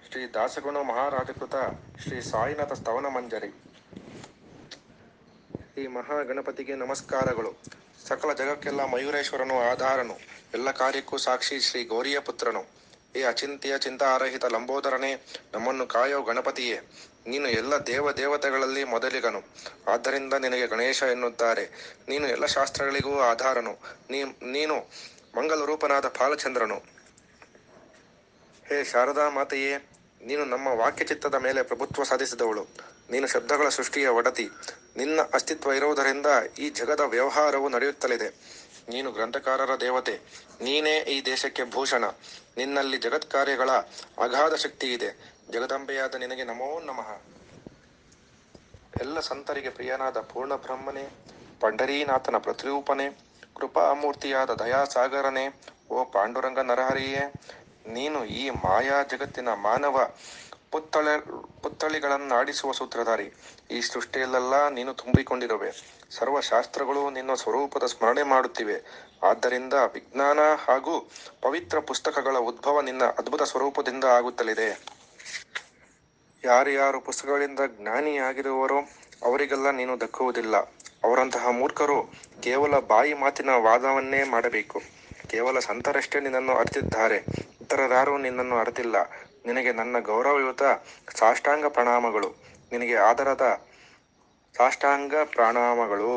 ಶ್ರೀ ದಾಸಗುಣ ಮಹಾರಾಜಕೃತ ಶ್ರೀ ಸಾಯಿನಾಥ ಸ್ತವನ ಮಂಜರಿ ಈ ಮಹಾಗಣಪತಿಗೆ ನಮಸ್ಕಾರಗಳು ಸಕಲ ಜಗಕ್ಕೆಲ್ಲ ಮಯೂರೇಶ್ವರನು ಆಧಾರನು ಎಲ್ಲ ಕಾರ್ಯಕ್ಕೂ ಸಾಕ್ಷಿ ಶ್ರೀ ಗೌರಿಯ ಪುತ್ರನು ಈ ಅಚಿಂತ್ಯ ಚಿಂತಾರಹಿತ ಲಂಬೋದರನೇ ನಮ್ಮನ್ನು ಕಾಯೋ ಗಣಪತಿಯೇ ನೀನು ಎಲ್ಲ ದೇವ ದೇವತೆಗಳಲ್ಲಿ ಮೊದಲಿಗನು ಆದ್ದರಿಂದ ನಿನಗೆ ಗಣೇಶ ಎನ್ನುತ್ತಾರೆ ನೀನು ಎಲ್ಲ ಶಾಸ್ತ್ರಗಳಿಗೂ ಆಧಾರನು ನೀ ನೀನು ಮಂಗಲ ರೂಪನಾದ ಫಾಲಚಂದ್ರನು ಹೇ ಶಾರದಾ ಮಾತೆಯೇ ನೀನು ನಮ್ಮ ವಾಕ್ಯಚಿತ್ತದ ಮೇಲೆ ಪ್ರಭುತ್ವ ಸಾಧಿಸಿದವಳು ನೀನು ಶಬ್ದಗಳ ಸೃಷ್ಟಿಯ ಒಡತಿ ನಿನ್ನ ಅಸ್ತಿತ್ವ ಇರುವುದರಿಂದ ಈ ಜಗದ ವ್ಯವಹಾರವು ನಡೆಯುತ್ತಲಿದೆ ನೀನು ಗ್ರಂಥಕಾರರ ದೇವತೆ ನೀನೇ ಈ ದೇಶಕ್ಕೆ ಭೂಷಣ ನಿನ್ನಲ್ಲಿ ಜಗತ್ ಕಾರ್ಯಗಳ ಅಗಾಧ ಶಕ್ತಿ ಇದೆ ಜಗದಂಬೆಯಾದ ನಿನಗೆ ನಮೋ ನಮಃ ಎಲ್ಲ ಸಂತರಿಗೆ ಪ್ರಿಯನಾದ ಪೂರ್ಣ ಬ್ರಹ್ಮನೇ ಪಂಡರೀನಾಥನ ಪ್ರತಿರೂಪನೇ ಕೃಪಾಮೂರ್ತಿಯಾದ ದಯಾಸಾಗರನೇ ಓ ಪಾಂಡುರಂಗ ನರಹರಿಯೇ ನೀನು ಈ ಮಾಯಾ ಜಗತ್ತಿನ ಮಾನವ ಪುತ್ತಳ ಪುತ್ತಳಿಗಳನ್ನಾಡಿಸುವ ಸೂತ್ರಧಾರಿ ಈ ಸೃಷ್ಟಿಯಲ್ಲೆಲ್ಲ ನೀನು ತುಂಬಿಕೊಂಡಿರುವೆ ಸರ್ವಶಾಸ್ತ್ರಗಳು ನಿನ್ನ ಸ್ವರೂಪದ ಸ್ಮರಣೆ ಮಾಡುತ್ತಿವೆ ಆದ್ದರಿಂದ ವಿಜ್ಞಾನ ಹಾಗೂ ಪವಿತ್ರ ಪುಸ್ತಕಗಳ ಉದ್ಭವ ನಿನ್ನ ಅದ್ಭುತ ಸ್ವರೂಪದಿಂದ ಆಗುತ್ತಲಿದೆ ಯಾರ್ಯಾರು ಪುಸ್ತಕಗಳಿಂದ ಜ್ಞಾನಿಯಾಗಿರುವರೋ ಅವರಿಗೆಲ್ಲ ನೀನು ದಕ್ಕುವುದಿಲ್ಲ ಅವರಂತಹ ಮೂರ್ಖರು ಕೇವಲ ಬಾಯಿ ಮಾತಿನ ವಾದವನ್ನೇ ಮಾಡಬೇಕು ಕೇವಲ ಸಂತರಷ್ಟೇ ನಿನ್ನನ್ನು ಅರಿತಿದ್ದಾರೆ ಇತರರಾರೂ ನಿನ್ನನ್ನು ಅರಿತಿಲ್ಲ ನಿನಗೆ ನನ್ನ ಗೌರವಯುತ ಸಾಷ್ಟಾಂಗ ಪ್ರಣಾಮಗಳು ನಿನಗೆ ಆದರದ ಸಾಷ್ಟಾಂಗ ಪ್ರಣಾಮಗಳು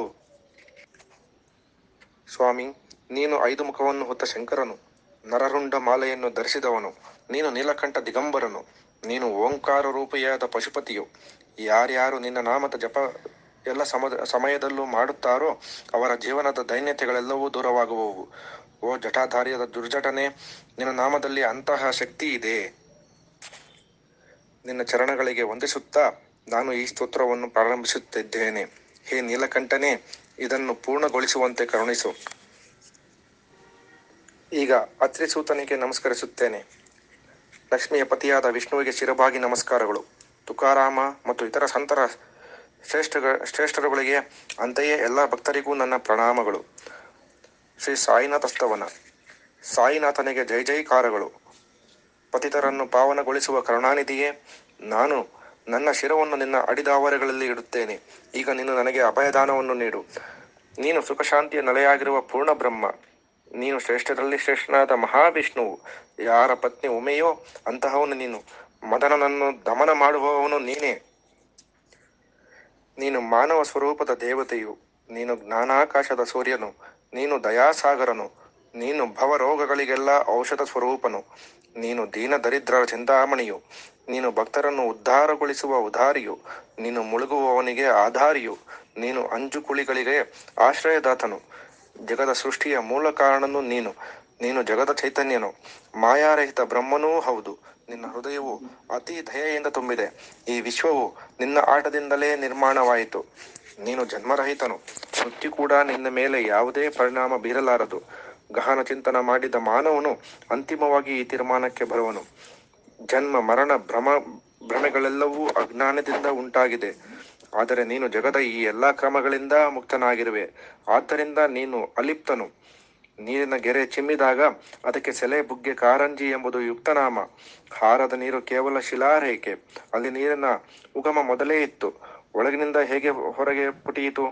ಸ್ವಾಮಿ ನೀನು ಐದು ಮುಖವನ್ನು ಹೊತ್ತ ಶಂಕರನು ನರರುಂಡ ಮಾಲೆಯನ್ನು ಧರಿಸಿದವನು ನೀನು ನೀಲಕಂಠ ದಿಗಂಬರನು ನೀನು ಓಂಕಾರ ರೂಪಿಯಾದ ಪಶುಪತಿಯು ಯಾರ್ಯಾರು ನಿನ್ನ ನಾಮದ ಜಪ ಎಲ್ಲ ಸಮ ಸಮಯದಲ್ಲೂ ಮಾಡುತ್ತಾರೋ ಅವರ ಜೀವನದ ದೈನ್ಯತೆಗಳೆಲ್ಲವೂ ದೂರವಾಗುವವು ಓ ಜಟಾಧಾರಿಯಾದ ದುರ್ಜಟನೆ ನಿನ್ನ ನಾಮದಲ್ಲಿ ಅಂತಹ ಶಕ್ತಿ ಇದೆ ನಿನ್ನ ಚರಣಗಳಿಗೆ ವಂದಿಸುತ್ತಾ ನಾನು ಈ ಸ್ತೋತ್ರವನ್ನು ಪ್ರಾರಂಭಿಸುತ್ತಿದ್ದೇನೆ ಹೇ ನೀಲಕಂಠನೇ ಇದನ್ನು ಪೂರ್ಣಗೊಳಿಸುವಂತೆ ಕರುಣಿಸು ಈಗ ಅತ್ರಿಸೂತನಿಗೆ ನಮಸ್ಕರಿಸುತ್ತೇನೆ ಲಕ್ಷ್ಮಿಯ ಪತಿಯಾದ ವಿಷ್ಣುವಿಗೆ ಶಿರಬಾಗಿ ನಮಸ್ಕಾರಗಳು ತುಕಾರಾಮ ಮತ್ತು ಇತರ ಸಂತರ ಶ್ರೇಷ್ಠ ಶ್ರೇಷ್ಠರುಗಳಿಗೆ ಅಂತೆಯೇ ಎಲ್ಲ ಭಕ್ತರಿಗೂ ನನ್ನ ಪ್ರಣಾಮಗಳು ಶ್ರೀ ಸಾಯಿನಾಥ ಸ್ತವನ ಸಾಯಿನಾಥನಿಗೆ ಜೈ ಜೈಕಾರಗಳು ಪತಿತರನ್ನು ಪಾವನಗೊಳಿಸುವ ಕರುಣಾನಿಧಿಯೇ ನಾನು ನನ್ನ ಶಿರವನ್ನು ನಿನ್ನ ಅಡಿದಾವರೆಗಳಲ್ಲಿ ಇಡುತ್ತೇನೆ ಈಗ ನೀನು ನನಗೆ ಅಭಯದಾನವನ್ನು ನೀಡು ನೀನು ಸುಖಶಾಂತಿಯ ನೆಲೆಯಾಗಿರುವ ಪೂರ್ಣ ಬ್ರಹ್ಮ ನೀನು ಶ್ರೇಷ್ಠರಲ್ಲಿ ಶ್ರೇಷ್ಠನಾದ ಮಹಾವಿಷ್ಣುವು ಯಾರ ಪತ್ನಿ ಉಮೆಯೋ ಅಂತಹವನು ನೀನು ಮದನನನ್ನು ದಮನ ಮಾಡುವವನು ನೀನೇ ನೀನು ಮಾನವ ಸ್ವರೂಪದ ದೇವತೆಯು ನೀನು ಜ್ಞಾನಾಕಾಶದ ಸೂರ್ಯನು ನೀನು ದಯಾಸಾಗರನು ನೀನು ಭವರೋಗಗಳಿಗೆಲ್ಲ ಔಷಧ ಸ್ವರೂಪನು ನೀನು ದೀನ ದರಿದ್ರರ ಚಿಂತಾಮಣಿಯು ನೀನು ಭಕ್ತರನ್ನು ಉದ್ಧಾರಗೊಳಿಸುವ ಉದಾರಿಯು ನೀನು ಮುಳುಗುವವನಿಗೆ ಆಧಾರಿಯು ನೀನು ಅಂಜುಕುಳಿಗಳಿಗೆ ಆಶ್ರಯದಾತನು ಜಗದ ಸೃಷ್ಟಿಯ ಮೂಲ ಕಾರಣನು ನೀನು ನೀನು ಜಗದ ಚೈತನ್ಯನು ಮಾಯಾರಹಿತ ಬ್ರಹ್ಮನೂ ಹೌದು ನಿನ್ನ ಹೃದಯವು ಅತಿ ದಯೆಯಿಂದ ತುಂಬಿದೆ ಈ ವಿಶ್ವವು ನಿನ್ನ ಆಟದಿಂದಲೇ ನಿರ್ಮಾಣವಾಯಿತು ನೀನು ಜನ್ಮರಹಿತನು ಮೃತ್ಯು ಕೂಡ ನಿನ್ನ ಮೇಲೆ ಯಾವುದೇ ಪರಿಣಾಮ ಬೀರಲಾರದು ಗಹನ ಚಿಂತನ ಮಾಡಿದ ಮಾನವನು ಅಂತಿಮವಾಗಿ ಈ ತೀರ್ಮಾನಕ್ಕೆ ಬರುವನು ಜನ್ಮ ಮರಣ ಭ್ರಮ ಭ್ರಮೆಗಳೆಲ್ಲವೂ ಅಜ್ಞಾನದಿಂದ ಉಂಟಾಗಿದೆ ಆದರೆ ನೀನು ಜಗದ ಈ ಎಲ್ಲ ಕ್ರಮಗಳಿಂದ ಮುಕ್ತನಾಗಿರುವೆ ಆದ್ದರಿಂದ ನೀನು ಅಲಿಪ್ತನು ನೀರಿನ ಗೆರೆ ಚಿಮ್ಮಿದಾಗ ಅದಕ್ಕೆ ಸೆಲೆ ಬುಗ್ಗೆ ಕಾರಂಜಿ ಎಂಬುದು ಯುಕ್ತನಾಮ ಹಾರದ ನೀರು ಕೇವಲ ಶಿಲಾರೇಖೆ ಅಲ್ಲಿ ನೀರಿನ ಉಗಮ ಮೊದಲೇ ಇತ್ತು ಒಳಗಿನಿಂದ ಹೇಗೆ ಹೊರಗೆ ಪುಟಿಯಿತು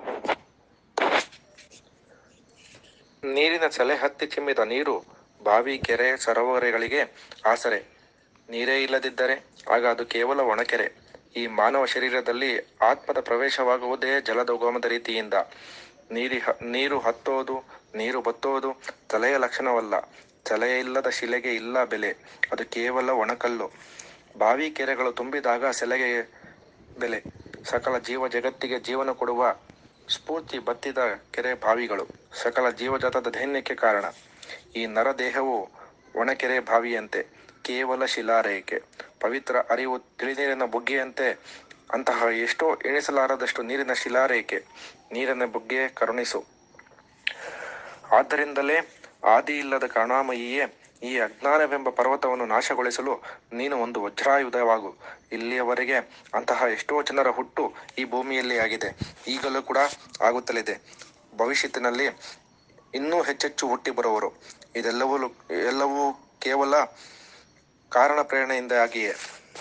ನೀರಿನ ಸೆಲೆ ಹತ್ತಿ ಚಿಮ್ಮಿದ ನೀರು ಬಾವಿ ಕೆರೆ ಸರೋವರಗಳಿಗೆ ಆಸರೆ ನೀರೇ ಇಲ್ಲದಿದ್ದರೆ ಆಗ ಅದು ಕೇವಲ ಒಣಕೆರೆ ಈ ಮಾನವ ಶರೀರದಲ್ಲಿ ಆತ್ಮದ ಪ್ರವೇಶವಾಗುವುದೇ ಜಲದ ಉಗಮದ ರೀತಿಯಿಂದ ನೀರಿ ಹ- ನೀರು ಹತ್ತೋದು ನೀರು ಬತ್ತೋದು ತಲೆಯ ಲಕ್ಷಣವಲ್ಲ ತಲೆಯ ಇಲ್ಲದ ಶಿಲೆಗೆ ಇಲ್ಲ ಬೆಲೆ ಅದು ಕೇವಲ ಒಣಕಲ್ಲು ಬಾವಿ ಕೆರೆಗಳು ತುಂಬಿದಾಗ ಸೆಲೆಗೆ ಬೆಲೆ ಸಕಲ ಜೀವ ಜಗತ್ತಿಗೆ ಜೀವನ ಕೊಡುವ ಸ್ಫೂರ್ತಿ ಬತ್ತಿದ ಕೆರೆ ಬಾವಿಗಳು ಸಕಲ ಜೀವಜಾತದ ದೈನ್ಯಕ್ಕೆ ಕಾರಣ ಈ ನರದೇಹವು ಒಣಕೆರೆ ಬಾವಿಯಂತೆ ಕೇವಲ ಶಿಲಾರೇಖೆ ಪವಿತ್ರ ಅರಿವು ತಿಳಿನೀರಿನ ಬುಗ್ಗೆಯಂತೆ ಅಂತಹ ಎಷ್ಟೋ ಎಣಿಸಲಾರದಷ್ಟು ನೀರಿನ ಶಿಲಾರೇಖೆ ನೀರಿನ ಬುಗ್ಗೆ ಕರುಣಿಸು ಆದ್ದರಿಂದಲೇ ಆದಿ ಇಲ್ಲದ ಕರುಣಾಮಯಿಯೇ ಈ ಅಜ್ಞಾನವೆಂಬ ಪರ್ವತವನ್ನು ನಾಶಗೊಳಿಸಲು ನೀನು ಒಂದು ವಜ್ರಾಯುಧವಾಗು ಇಲ್ಲಿಯವರೆಗೆ ಅಂತಹ ಎಷ್ಟೋ ಜನರ ಹುಟ್ಟು ಈ ಭೂಮಿಯಲ್ಲಿ ಆಗಿದೆ ಈಗಲೂ ಕೂಡ ಆಗುತ್ತಲಿದೆ ಭವಿಷ್ಯತ್ತಿನಲ್ಲಿ ಇನ್ನೂ ಹೆಚ್ಚೆಚ್ಚು ಹುಟ್ಟಿ ಬರುವರು ಇದೆಲ್ಲವೂ ಎಲ್ಲವೂ ಕೇವಲ ಕಾರಣ ಪ್ರೇರಣೆಯಿಂದಾಗಿಯೇ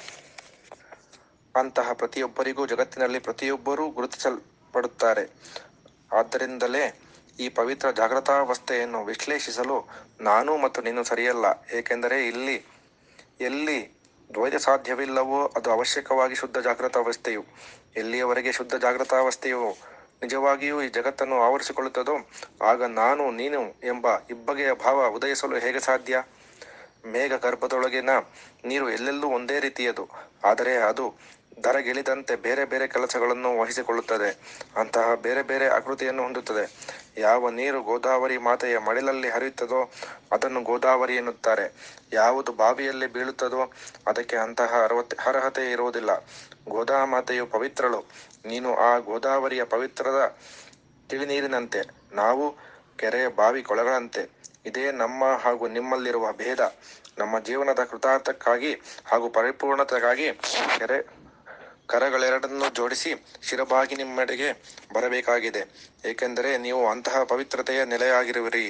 ಅಂತಹ ಪ್ರತಿಯೊಬ್ಬರಿಗೂ ಜಗತ್ತಿನಲ್ಲಿ ಪ್ರತಿಯೊಬ್ಬರೂ ಗುರುತಿಸಲ್ಪಡುತ್ತಾರೆ ಆದ್ದರಿಂದಲೇ ಈ ಪವಿತ್ರ ಜಾಗೃತಾವಸ್ಥೆಯನ್ನು ವಿಶ್ಲೇಷಿಸಲು ನಾನು ಮತ್ತು ನೀನು ಸರಿಯಲ್ಲ ಏಕೆಂದರೆ ಇಲ್ಲಿ ಎಲ್ಲಿ ದ್ವೈತ ಸಾಧ್ಯವಿಲ್ಲವೋ ಅದು ಅವಶ್ಯಕವಾಗಿ ಶುದ್ಧ ಜಾಗೃತಾವಸ್ಥೆಯು ಎಲ್ಲಿಯವರೆಗೆ ಶುದ್ಧ ಜಾಗೃತಾವಸ್ಥೆಯು ನಿಜವಾಗಿಯೂ ಈ ಜಗತ್ತನ್ನು ಆವರಿಸಿಕೊಳ್ಳುತ್ತದೋ ಆಗ ನಾನು ನೀನು ಎಂಬ ಇಬ್ಬಗೆಯ ಭಾವ ಉದಯಿಸಲು ಹೇಗೆ ಸಾಧ್ಯ ಮೇಘ ಗರ್ಭದೊಳಗಿನ ನೀರು ಎಲ್ಲೆಲ್ಲೂ ಒಂದೇ ರೀತಿಯದು ಆದರೆ ಅದು ಧರೆಗಿಳಿದಂತೆ ಬೇರೆ ಬೇರೆ ಕೆಲಸಗಳನ್ನು ವಹಿಸಿಕೊಳ್ಳುತ್ತದೆ ಅಂತಹ ಬೇರೆ ಬೇರೆ ಆಕೃತಿಯನ್ನು ಹೊಂದುತ್ತದೆ ಯಾವ ನೀರು ಗೋದಾವರಿ ಮಾತೆಯ ಮಡಿಲಲ್ಲಿ ಹರಿಯುತ್ತದೋ ಅದನ್ನು ಗೋದಾವರಿ ಎನ್ನುತ್ತಾರೆ ಯಾವುದು ಬಾವಿಯಲ್ಲಿ ಬೀಳುತ್ತದೋ ಅದಕ್ಕೆ ಅಂತಹ ಅರ್ಹತೆ ಅರ್ಹತೆ ಇರುವುದಿಲ್ಲ ಗೋದಾಮಾತೆಯು ಪವಿತ್ರಳು ನೀನು ಆ ಗೋದಾವರಿಯ ಪವಿತ್ರದ ತಿಳಿನೀರಿನಂತೆ ನಾವು ಕೆರೆಯ ಬಾವಿ ಕೊಳಗಳಂತೆ ಇದೇ ನಮ್ಮ ಹಾಗೂ ನಿಮ್ಮಲ್ಲಿರುವ ಭೇದ ನಮ್ಮ ಜೀವನದ ಕೃತಾರ್ಥಕ್ಕಾಗಿ ಹಾಗೂ ಪರಿಪೂರ್ಣತೆಗಾಗಿ ಕೆರೆ ಕರಗಳೆರಡನ್ನೂ ಜೋಡಿಸಿ ಶಿರಬಾಗಿ ನಿಮ್ಮೆಡೆಗೆ ಬರಬೇಕಾಗಿದೆ ಏಕೆಂದರೆ ನೀವು ಅಂತಹ ಪವಿತ್ರತೆಯ ನೆಲೆಯಾಗಿರುವಿರಿ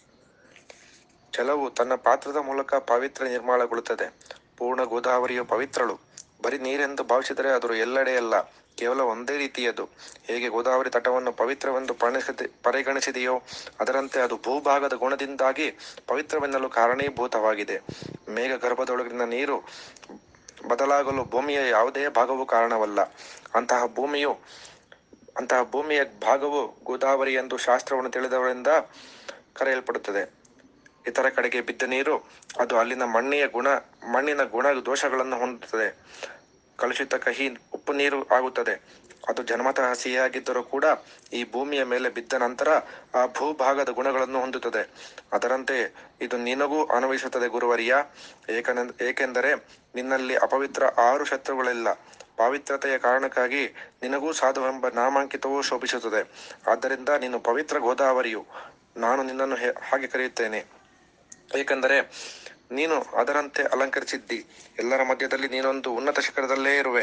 ಜಲವು ತನ್ನ ಪಾತ್ರದ ಮೂಲಕ ಪಾವಿತ್ರ್ಯ ನಿರ್ಮಾಣಗೊಳ್ಳುತ್ತದೆ ಪೂರ್ಣ ಗೋದಾವರಿಯು ಪವಿತ್ರಳು ಬರೀ ನೀರೆಂದು ಭಾವಿಸಿದರೆ ಅದು ಎಲ್ಲೆಡೆಯಲ್ಲ ಕೇವಲ ಒಂದೇ ರೀತಿಯದು ಹೇಗೆ ಗೋದಾವರಿ ತಟವನ್ನು ಪವಿತ್ರವೆಂದು ಪರಿಣಿಸಿದೆ ಪರಿಗಣಿಸಿದೆಯೋ ಅದರಂತೆ ಅದು ಭೂಭಾಗದ ಗುಣದಿಂದಾಗಿ ಪವಿತ್ರವೆನ್ನಲು ಕಾರಣೀಭೂತವಾಗಿದೆ ಮೇಘ ಗರ್ಭದೊಳಗಿನ ನೀರು ಬದಲಾಗಲು ಭೂಮಿಯ ಯಾವುದೇ ಭಾಗವು ಕಾರಣವಲ್ಲ ಅಂತಹ ಭೂಮಿಯು ಅಂತಹ ಭೂಮಿಯ ಭಾಗವು ಗೋದಾವರಿ ಎಂದು ಶಾಸ್ತ್ರವನ್ನು ತಿಳಿದವರಿಂದ ಕರೆಯಲ್ಪಡುತ್ತದೆ ಇತರ ಕಡೆಗೆ ಬಿದ್ದ ನೀರು ಅದು ಅಲ್ಲಿನ ಮಣ್ಣಿನ ಗುಣ ಮಣ್ಣಿನ ಗುಣ ದೋಷಗಳನ್ನು ಹೊಂದುತ್ತದೆ ಕಲುಷಿತ ಕಹಿ ಉಪ್ಪು ನೀರು ಆಗುತ್ತದೆ ಅದು ಜನ್ಮತಃ ಸಿಹಿಯಾಗಿದ್ದರೂ ಕೂಡ ಈ ಭೂಮಿಯ ಮೇಲೆ ಬಿದ್ದ ನಂತರ ಆ ಭೂಭಾಗದ ಗುಣಗಳನ್ನು ಹೊಂದುತ್ತದೆ ಅದರಂತೆ ಇದು ನಿನಗೂ ಅನ್ವಯಿಸುತ್ತದೆ ಗುರುವರಿಯ ಏಕನ ಏಕೆಂದರೆ ನಿನ್ನಲ್ಲಿ ಅಪವಿತ್ರ ಆರು ಶತ್ರುಗಳಿಲ್ಲ ಪಾವಿತ್ರತೆಯ ಕಾರಣಕ್ಕಾಗಿ ನಿನಗೂ ಸಾಧುವೆಂಬ ನಾಮಾಂಕಿತವೂ ಶೋಭಿಸುತ್ತದೆ ಆದ್ದರಿಂದ ನೀನು ಪವಿತ್ರ ಗೋದಾವರಿಯು ನಾನು ನಿನ್ನನ್ನು ಹೆ- ಹಾಗೆ ಕರೆಯುತ್ತೇನೆ ಏಕೆಂದರೆ ನೀನು ಅದರಂತೆ ಅಲಂಕರಿಸಿದ್ದಿ ಎಲ್ಲರ ಮಧ್ಯದಲ್ಲಿ ನೀನೊಂದು ಉನ್ನತ ಶಿಖರದಲ್ಲೇ ಇರುವೆ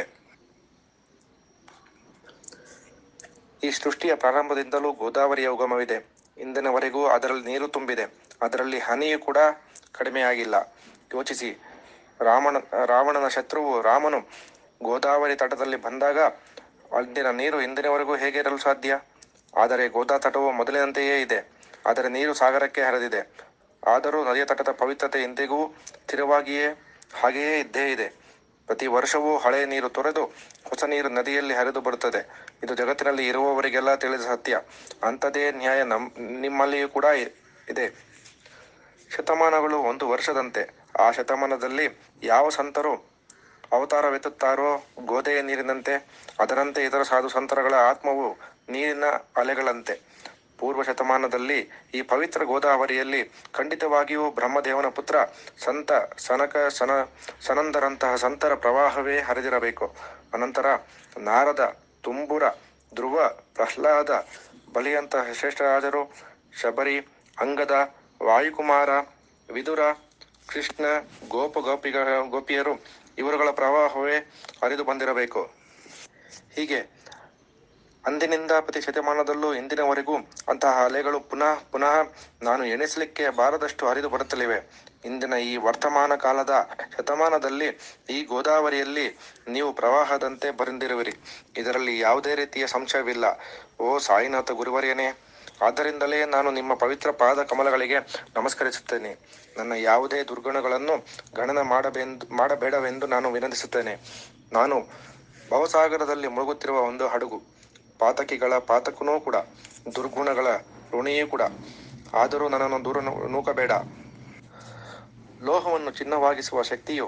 ಈ ಸೃಷ್ಟಿಯ ಪ್ರಾರಂಭದಿಂದಲೂ ಗೋದಾವರಿಯ ಉಗಮವಿದೆ ಇಂದಿನವರೆಗೂ ಅದರಲ್ಲಿ ನೀರು ತುಂಬಿದೆ ಅದರಲ್ಲಿ ಹನಿಯು ಕೂಡ ಕಡಿಮೆಯಾಗಿಲ್ಲ ಯೋಚಿಸಿ ರಾಮನ ರಾವಣನ ಶತ್ರುವು ರಾಮನು ಗೋದಾವರಿ ತಟದಲ್ಲಿ ಬಂದಾಗ ಅಂದಿನ ನೀರು ಇಂದಿನವರೆಗೂ ಹೇಗೆ ಇರಲು ಸಾಧ್ಯ ಆದರೆ ಗೋದಾ ತಟವು ಮೊದಲಿನಂತೆಯೇ ಇದೆ ಆದರೆ ನೀರು ಸಾಗರಕ್ಕೆ ಹರಿದಿದೆ ಆದರೂ ನದಿಯ ತಟದ ಪವಿತ್ರತೆ ಇಂದಿಗೂ ಸ್ಥಿರವಾಗಿಯೇ ಹಾಗೆಯೇ ಇದ್ದೇ ಇದೆ ಪ್ರತಿ ವರ್ಷವೂ ಹಳೆ ನೀರು ತೊರೆದು ಹೊಸ ನೀರು ನದಿಯಲ್ಲಿ ಹರಿದು ಬರುತ್ತದೆ ಇದು ಜಗತ್ತಿನಲ್ಲಿ ಇರುವವರಿಗೆಲ್ಲ ತಿಳಿದ ಸತ್ಯ ಅಂಥದೇ ನ್ಯಾಯ ನಮ್ ನಿಮ್ಮಲ್ಲಿಯೂ ಕೂಡ ಇ- ಇದೆ ಶತಮಾನಗಳು ಒಂದು ವರ್ಷದಂತೆ ಆ ಶತಮಾನದಲ್ಲಿ ಯಾವ ಸಂತರು ಅವತಾರವೆತ್ತುತ್ತಾರೋ ಗೋದೆಯ ನೀರಿನಂತೆ ಅದರಂತೆ ಇತರ ಸಾಧು ಸಂತರಗಳ ಆತ್ಮವು ನೀರಿನ ಅಲೆಗಳಂತೆ ಪೂರ್ವ ಶತಮಾನದಲ್ಲಿ ಈ ಪವಿತ್ರ ಗೋದಾವರಿಯಲ್ಲಿ ಖಂಡಿತವಾಗಿಯೂ ಬ್ರಹ್ಮದೇವನ ಪುತ್ರ ಸಂತ ಸನಕ ಸನ ಸನಂದರಂತಹ ಸಂತರ ಪ್ರವಾಹವೇ ಹರಿದಿರಬೇಕು ಅನಂತರ ನಾರದ ತುಂಬುರ ಧ್ರುವ ಪ್ರಹ್ಲಾದ ಬಲಿಯಂತಹ ಶ್ರೇಷ್ಠರಾಜರು ಶಬರಿ ಅಂಗದ ವಾಯುಕುಮಾರ ವಿದುರ ಕೃಷ್ಣ ಗೋಪ ಗೋಪಿಗ ಗೋಪಿಯರು ಇವರುಗಳ ಪ್ರವಾಹವೇ ಹರಿದು ಬಂದಿರಬೇಕು ಹೀಗೆ ಅಂದಿನಿಂದ ಪ್ರತಿ ಶತಮಾನದಲ್ಲೂ ಇಂದಿನವರೆಗೂ ಅಂತಹ ಅಲೆಗಳು ಪುನಃ ಪುನಃ ನಾನು ಎಣಿಸಲಿಕ್ಕೆ ಬಾರದಷ್ಟು ಹರಿದು ಬರುತ್ತಲಿವೆ ಇಂದಿನ ಈ ವರ್ತಮಾನ ಕಾಲದ ಶತಮಾನದಲ್ಲಿ ಈ ಗೋದಾವರಿಯಲ್ಲಿ ನೀವು ಪ್ರವಾಹದಂತೆ ಬರೆದಿರುವಿರಿ ಇದರಲ್ಲಿ ಯಾವುದೇ ರೀತಿಯ ಸಂಶಯವಿಲ್ಲ ಓ ಸಾಯಿನಾಥ ಗುರುವರ್ಯನೇ ಆದ್ದರಿಂದಲೇ ನಾನು ನಿಮ್ಮ ಪವಿತ್ರ ಪಾದ ಕಮಲಗಳಿಗೆ ನಮಸ್ಕರಿಸುತ್ತೇನೆ ನನ್ನ ಯಾವುದೇ ದುರ್ಗುಣಗಳನ್ನು ಗಣನ ಮಾಡಬೆಂದು ಮಾಡಬೇಡವೆಂದು ನಾನು ವಿನಂತಿಸುತ್ತೇನೆ ನಾನು ಭವಸಾಗರದಲ್ಲಿ ಮುಳುಗುತ್ತಿರುವ ಒಂದು ಹಡಗು ಪಾತಕಿಗಳ ಪಾತಕನೂ ಕೂಡ ದುರ್ಗುಣಗಳ ಋಣಿಯೂ ಕೂಡ ಆದರೂ ನನ್ನನ್ನು ದೂರ ನೂ- ನೂಕಬೇಡ ಲೋಹವನ್ನು ಚಿನ್ನವಾಗಿಸುವ ಶಕ್ತಿಯು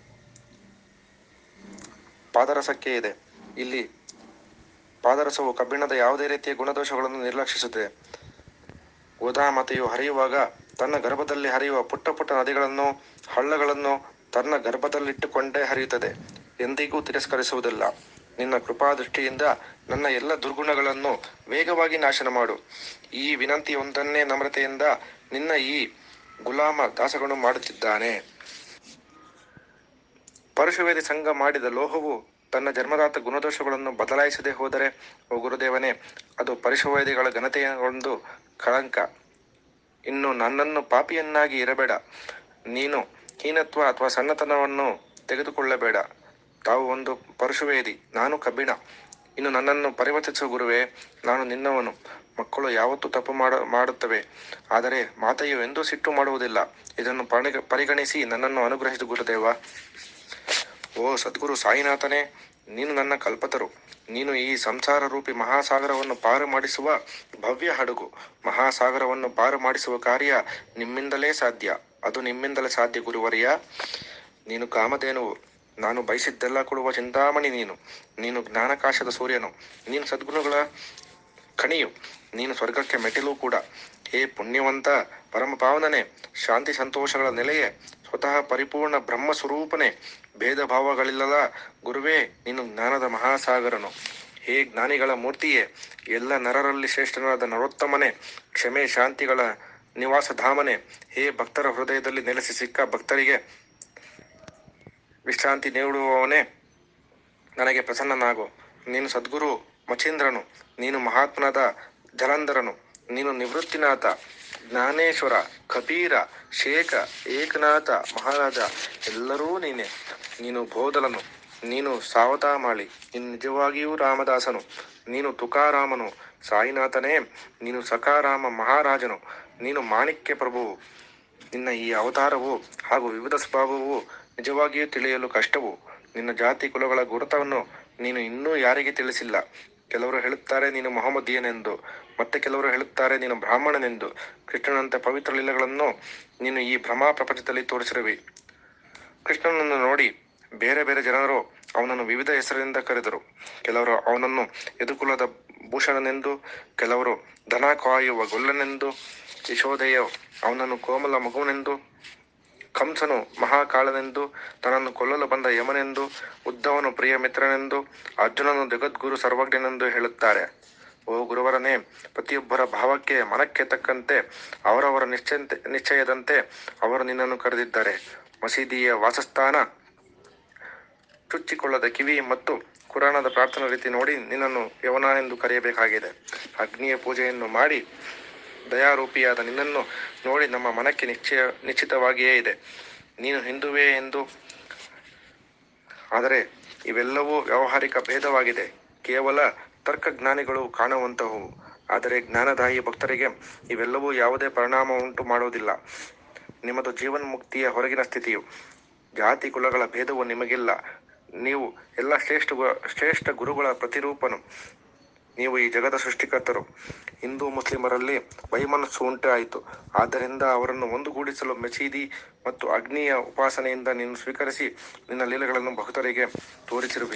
ಪಾದರಸಕ್ಕೆ ಇದೆ ಇಲ್ಲಿ ಪಾದರಸವು ಕಬ್ಬಿಣದ ಯಾವುದೇ ರೀತಿಯ ಗುಣದೋಷಗಳನ್ನು ನಿರ್ಲಕ್ಷಿಸುತ್ತದೆ ಗೋದಾಮತೆಯು ಹರಿಯುವಾಗ ತನ್ನ ಗರ್ಭದಲ್ಲಿ ಹರಿಯುವ ಪುಟ್ಟ ಪುಟ್ಟ ನದಿಗಳನ್ನು ಹಳ್ಳಗಳನ್ನು ತನ್ನ ಗರ್ಭದಲ್ಲಿಟ್ಟುಕೊಂಡೇ ಹರಿಯುತ್ತದೆ ಎಂದಿಗೂ ತಿರಸ್ಕರಿಸುವುದಿಲ್ಲ ನಿನ್ನ ಕೃಪಾದೃಷ್ಟಿಯಿಂದ ನನ್ನ ಎಲ್ಲ ದುರ್ಗುಣಗಳನ್ನು ವೇಗವಾಗಿ ನಾಶನ ಮಾಡು ಈ ವಿನಂತಿಯೊಂದನ್ನೇ ನಮ್ರತೆಯಿಂದ ನಿನ್ನ ಈ ಗುಲಾಮ ದಾಸಗನು ಮಾಡುತ್ತಿದ್ದಾನೆ ಪರಶುವೇದಿ ಸಂಘ ಮಾಡಿದ ಲೋಹವು ತನ್ನ ಜನ್ಮದಾತ ಗುಣದೋಷಗಳನ್ನು ಬದಲಾಯಿಸದೆ ಹೋದರೆ ಓ ಗುರುದೇವನೇ ಅದು ಪರಶುವೇದಿಗಳ ಘನತೆಯ ಒಂದು ಕಳಂಕ ಇನ್ನು ನನ್ನನ್ನು ಪಾಪಿಯನ್ನಾಗಿ ಇರಬೇಡ ನೀನು ಹೀನತ್ವ ಅಥವಾ ಸಣ್ಣತನವನ್ನು ತೆಗೆದುಕೊಳ್ಳಬೇಡ ತಾವು ಒಂದು ಪರಶುವೇದಿ ನಾನು ಕಬ್ಬಿಣ ಇನ್ನು ನನ್ನನ್ನು ಪರಿವರ್ತಿಸುವ ಗುರುವೇ ನಾನು ನಿನ್ನವನು ಮಕ್ಕಳು ಯಾವತ್ತೂ ತಪ್ಪು ಮಾಡ ಮಾಡುತ್ತವೆ ಆದರೆ ಮಾತೆಯು ಎಂದೂ ಸಿಟ್ಟು ಮಾಡುವುದಿಲ್ಲ ಇದನ್ನು ಪರಿಗ ಪರಿಗಣಿಸಿ ನನ್ನನ್ನು ಅನುಗ್ರಹಿಸಿದ ಗುರುದೇವ ಓ ಸದ್ಗುರು ಸಾಯಿನಾಥನೇ ನೀನು ನನ್ನ ಕಲ್ಪತರು ನೀನು ಈ ಸಂಸಾರ ರೂಪಿ ಮಹಾಸಾಗರವನ್ನು ಪಾರು ಮಾಡಿಸುವ ಭವ್ಯ ಹಡಗು ಮಹಾಸಾಗರವನ್ನು ಪಾರು ಮಾಡಿಸುವ ಕಾರ್ಯ ನಿಮ್ಮಿಂದಲೇ ಸಾಧ್ಯ ಅದು ನಿಮ್ಮಿಂದಲೇ ಸಾಧ್ಯ ಗುರುವರಿಯ ನೀನು ಕಾಮಧೇನುವು ನಾನು ಬಯಸಿದ್ದೆಲ್ಲ ಕೊಡುವ ಚಿಂತಾಮಣಿ ನೀನು ನೀನು ಜ್ಞಾನಕಾಶದ ಸೂರ್ಯನು ನೀನು ಸದ್ಗುಣಗಳ ಕಣಿಯು ನೀನು ಸ್ವರ್ಗಕ್ಕೆ ಮೆಟ್ಟಿಲು ಕೂಡ ಹೇ ಪುಣ್ಯವಂತ ಪರಮ ಪಾವನನೆ ಶಾಂತಿ ಸಂತೋಷಗಳ ನೆಲೆಯೇ ಸ್ವತಃ ಪರಿಪೂರ್ಣ ಬ್ರಹ್ಮ ಸ್ವರೂಪನೇ ಭೇದ ಭಾವಗಳಿಲ್ಲದ ಗುರುವೇ ನೀನು ಜ್ಞಾನದ ಮಹಾಸಾಗರನು ಹೇ ಜ್ಞಾನಿಗಳ ಮೂರ್ತಿಯೇ ಎಲ್ಲ ನರರಲ್ಲಿ ಶ್ರೇಷ್ಠನಾದ ನರೋತ್ತಮನೆ ಕ್ಷಮೆ ಶಾಂತಿಗಳ ನಿವಾಸಧಾಮನೆ ಹೇ ಭಕ್ತರ ಹೃದಯದಲ್ಲಿ ನೆಲೆಸಿ ಸಿಕ್ಕ ಭಕ್ತರಿಗೆ ವಿಶ್ರಾಂತಿ ನೀಡುವವನೇ ನನಗೆ ಪ್ರಸನ್ನನಾಗು ನೀನು ಸದ್ಗುರು ಮಚೀಂದ್ರನು ನೀನು ಮಹಾತ್ಮನಾದ ಜಲಂಧರನು ನೀನು ನಿವೃತ್ತಿನಾಥ ಜ್ಞಾನೇಶ್ವರ ಕಬೀರ ಶೇಖ ಏಕನಾಥ ಮಹಾರಾಜ ಎಲ್ಲರೂ ನೀನೆ ನೀನು ಬೋಧಲನು ನೀನು ಸಾವತಾಮಾಳಿ ನೀನು ನಿಜವಾಗಿಯೂ ರಾಮದಾಸನು ನೀನು ತುಕಾರಾಮನು ಸಾಯಿನಾಥನೇ ನೀನು ಸಕಾರಾಮ ಮಹಾರಾಜನು ನೀನು ಮಾಣಿಕ್ಯ ಪ್ರಭುವು ನಿನ್ನ ಈ ಅವತಾರವು ಹಾಗೂ ವಿವಿಧ ಸ್ವಭಾವವು ನಿಜವಾಗಿಯೂ ತಿಳಿಯಲು ಕಷ್ಟವು ನಿನ್ನ ಜಾತಿ ಕುಲಗಳ ಗುರುತವನ್ನು ನೀನು ಇನ್ನೂ ಯಾರಿಗೆ ತಿಳಿಸಿಲ್ಲ ಕೆಲವರು ಹೇಳುತ್ತಾರೆ ನೀನು ಮೊಹಮ್ಮದೀಯನೆಂದು ಮತ್ತೆ ಕೆಲವರು ಹೇಳುತ್ತಾರೆ ನೀನು ಬ್ರಾಹ್ಮಣನೆಂದು ಕೃಷ್ಣನಂತೆ ಪವಿತ್ರ ಲೀಲೆಗಳನ್ನು ನೀನು ಈ ಭ್ರಮಾ ಪ್ರಪಂಚದಲ್ಲಿ ತೋರಿಸಿರುವಿ ಕೃಷ್ಣನನ್ನು ನೋಡಿ ಬೇರೆ ಬೇರೆ ಜನರು ಅವನನ್ನು ವಿವಿಧ ಹೆಸರಿನಿಂದ ಕರೆದರು ಕೆಲವರು ಅವನನ್ನು ಯದುಕುಲದ ಭೂಷಣನೆಂದು ಕೆಲವರು ದನ ಕಾಯುವ ಗೊಲ್ಲನೆಂದು ಯಶೋದೆಯು ಅವನನ್ನು ಕೋಮಲ ಮಗುವನೆಂದು ಕಂಸನು ಮಹಾಕಾಳನೆಂದು ತನ್ನನ್ನು ಕೊಲ್ಲಲು ಬಂದ ಯಮನೆಂದು ಉದ್ದವನು ಪ್ರಿಯ ಮಿತ್ರನೆಂದು ಅರ್ಜುನನು ಜಗದ್ಗುರು ಸರ್ವಜ್ಞನೆಂದು ಹೇಳುತ್ತಾರೆ ಓ ಗುರುವರನೇ ಪ್ರತಿಯೊಬ್ಬರ ಭಾವಕ್ಕೆ ಮನಕ್ಕೆ ತಕ್ಕಂತೆ ಅವರವರ ನಿಶ್ಚಯ ನಿಶ್ಚಯದಂತೆ ಅವರು ನಿನ್ನನ್ನು ಕರೆದಿದ್ದಾರೆ ಮಸೀದಿಯ ವಾಸಸ್ಥಾನ ಚುಚ್ಚಿಕೊಳ್ಳದ ಕಿವಿ ಮತ್ತು ಕುರಾನದ ಪ್ರಾರ್ಥನಾ ರೀತಿ ನೋಡಿ ನಿನ್ನನ್ನು ಯವನಾನೆಂದು ಕರೆಯಬೇಕಾಗಿದೆ ಅಗ್ನಿಯ ಪೂಜೆಯನ್ನು ಮಾಡಿ ದಯಾರೂಪಿಯಾದ ನಿನ್ನನ್ನು ನೋಡಿ ನಮ್ಮ ಮನಕ್ಕೆ ನಿಶ್ಚಯ ನಿಶ್ಚಿತವಾಗಿಯೇ ಇದೆ ನೀನು ಹಿಂದುವೇ ಎಂದು ಆದರೆ ಇವೆಲ್ಲವೂ ವ್ಯಾವಹಾರಿಕ ಭೇದವಾಗಿದೆ ಕೇವಲ ತರ್ಕಜ್ಞಾನಿಗಳು ಕಾಣುವಂತಹವು ಆದರೆ ಜ್ಞಾನದಾಯಿ ಭಕ್ತರಿಗೆ ಇವೆಲ್ಲವೂ ಯಾವುದೇ ಪರಿಣಾಮ ಉಂಟು ಮಾಡುವುದಿಲ್ಲ ನಿಮ್ಮದು ಜೀವನ್ಮುಕ್ತಿಯ ಹೊರಗಿನ ಸ್ಥಿತಿಯು ಜಾತಿ ಕುಲಗಳ ಭೇದವು ನಿಮಗಿಲ್ಲ ನೀವು ಎಲ್ಲ ಶ್ರೇಷ್ಠ ಗು- ಶ್ರೇಷ್ಠ ಗುರುಗಳ ಪ್ರತಿರೂಪನು ನೀವು ಈ ಜಗದ ಸೃಷ್ಟಿಕರ್ತರು ಹಿಂದೂ ಮುಸ್ಲಿಮರಲ್ಲಿ ವೈಮನಸ್ಸು ಉಂಟಾಯಿತು ಆದ್ದರಿಂದ ಅವರನ್ನು ಒಂದುಗೂಡಿಸಲು ಮಸೀದಿ ಮತ್ತು ಅಗ್ನಿಯ ಉಪಾಸನೆಯಿಂದ ನೀನು ಸ್ವೀಕರಿಸಿ ನಿನ್ನ ಲೀಲೆಗಳನ್ನು ಭಕ್ತರಿಗೆ ತೋರಿಸಿರುವೆ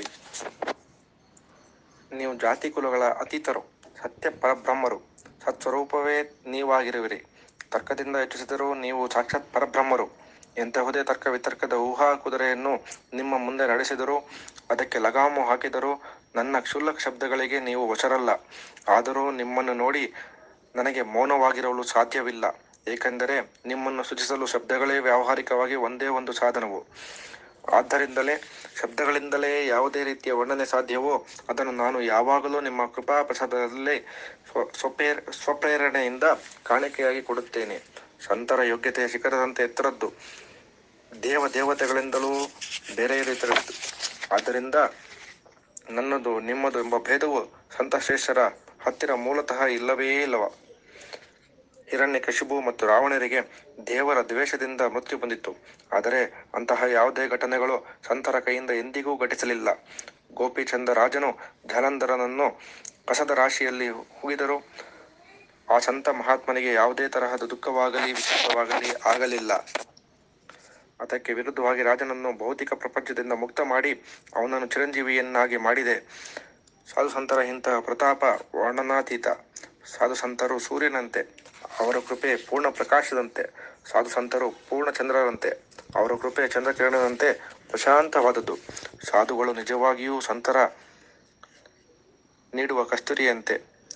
ನೀವು ಜಾತಿ ಕುಲಗಳ ಅತೀತರು ಸತ್ಯ ಪರಬ್ರಹ್ಮರು ಸತ್ಸ್ವರೂಪವೇ ನೀವಾಗಿರುವಿರಿ ತರ್ಕದಿಂದ ಯೋಚಿಸಿದರೂ ನೀವು ಸಾಕ್ಷಾತ್ ಪರಬ್ರಹ್ಮರು ಎಂತಹುದೇ ತರ್ಕ ವಿತರ್ಕದ ಊಹಾ ಕುದುರೆಯನ್ನು ನಿಮ್ಮ ಮುಂದೆ ನಡೆಸಿದರೂ ಅದಕ್ಕೆ ಲಗಾಮು ಹಾಕಿದರೂ ನನ್ನ ಕ್ಷುಲ್ಲಕ ಶಬ್ದಗಳಿಗೆ ನೀವು ವಶರಲ್ಲ ಆದರೂ ನಿಮ್ಮನ್ನು ನೋಡಿ ನನಗೆ ಮೌನವಾಗಿರಲು ಸಾಧ್ಯವಿಲ್ಲ ಏಕೆಂದರೆ ನಿಮ್ಮನ್ನು ಸೂಚಿಸಲು ಶಬ್ದಗಳೇ ವ್ಯಾವಹಾರಿಕವಾಗಿ ಒಂದೇ ಒಂದು ಸಾಧನವು ಆದ್ದರಿಂದಲೇ ಶಬ್ದಗಳಿಂದಲೇ ಯಾವುದೇ ರೀತಿಯ ವರ್ಣನೆ ಸಾಧ್ಯವೋ ಅದನ್ನು ನಾನು ಯಾವಾಗಲೂ ನಿಮ್ಮ ಕೃಪಾ ಪ್ರಸಾದದಲ್ಲೇ ಸ್ವ ಸ್ವಪೇರ್ ಸ್ವಪ್ರೇರಣೆಯಿಂದ ಕಾಣಿಕೆಯಾಗಿ ಕೊಡುತ್ತೇನೆ ಸಂತರ ಯೋಗ್ಯತೆಯ ಶಿಖರದಂತೆ ಎತ್ತರದ್ದು ದೇವ ದೇವತೆಗಳಿಂದಲೂ ಬೇರೆ ರೀತಿಯದ್ದು ಆದ್ದರಿಂದ ನನ್ನದು ನಿಮ್ಮದು ಎಂಬ ಭೇದವು ಸಂತಶ್ರೇಷ್ಠರ ಹತ್ತಿರ ಮೂಲತಃ ಇಲ್ಲವೇ ಇಲ್ಲವ ಹಿರಣ್ಯಕಶಿಪು ಮತ್ತು ರಾವಣರಿಗೆ ದೇವರ ದ್ವೇಷದಿಂದ ಮೃತ್ಯು ಬಂದಿತ್ತು ಆದರೆ ಅಂತಹ ಯಾವುದೇ ಘಟನೆಗಳು ಸಂತರ ಕೈಯಿಂದ ಎಂದಿಗೂ ಘಟಿಸಲಿಲ್ಲ ಗೋಪಿಚಂದ ರಾಜನು ಜಲಂಧರನನ್ನು ಕಸದ ರಾಶಿಯಲ್ಲಿ ಹುಗಿದರೂ ಆ ಸಂತ ಮಹಾತ್ಮನಿಗೆ ಯಾವುದೇ ತರಹದ ದುಃಖವಾಗಲಿ ವಿಚಿತ್ರವಾಗಲಿ ಆಗಲಿಲ್ಲ ಅದಕ್ಕೆ ವಿರುದ್ಧವಾಗಿ ರಾಜನನ್ನು ಭೌತಿಕ ಪ್ರಪಂಚದಿಂದ ಮುಕ್ತ ಮಾಡಿ ಅವನನ್ನು ಚಿರಂಜೀವಿಯನ್ನಾಗಿ ಮಾಡಿದೆ ಸಾಧು ಸಂತರ ಇಂತಹ ಪ್ರತಾಪ ವರ್ಣನಾತೀತ ಸಾಧು ಸಂತರು ಸೂರ್ಯನಂತೆ ಅವರ ಕೃಪೆ ಪೂರ್ಣ ಪ್ರಕಾಶದಂತೆ ಸಾಧು ಸಂತರು ಪೂರ್ಣ ಚಂದ್ರರಂತೆ ಅವರ ಕೃಪೆ ಚಂದ್ರಕಿರಣದಂತೆ ಪ್ರಶಾಂತವಾದದ್ದು ಸಾಧುಗಳು ನಿಜವಾಗಿಯೂ ಸಂತರ ನೀಡುವ ಕಸ್ತೂರಿಯಂತೆ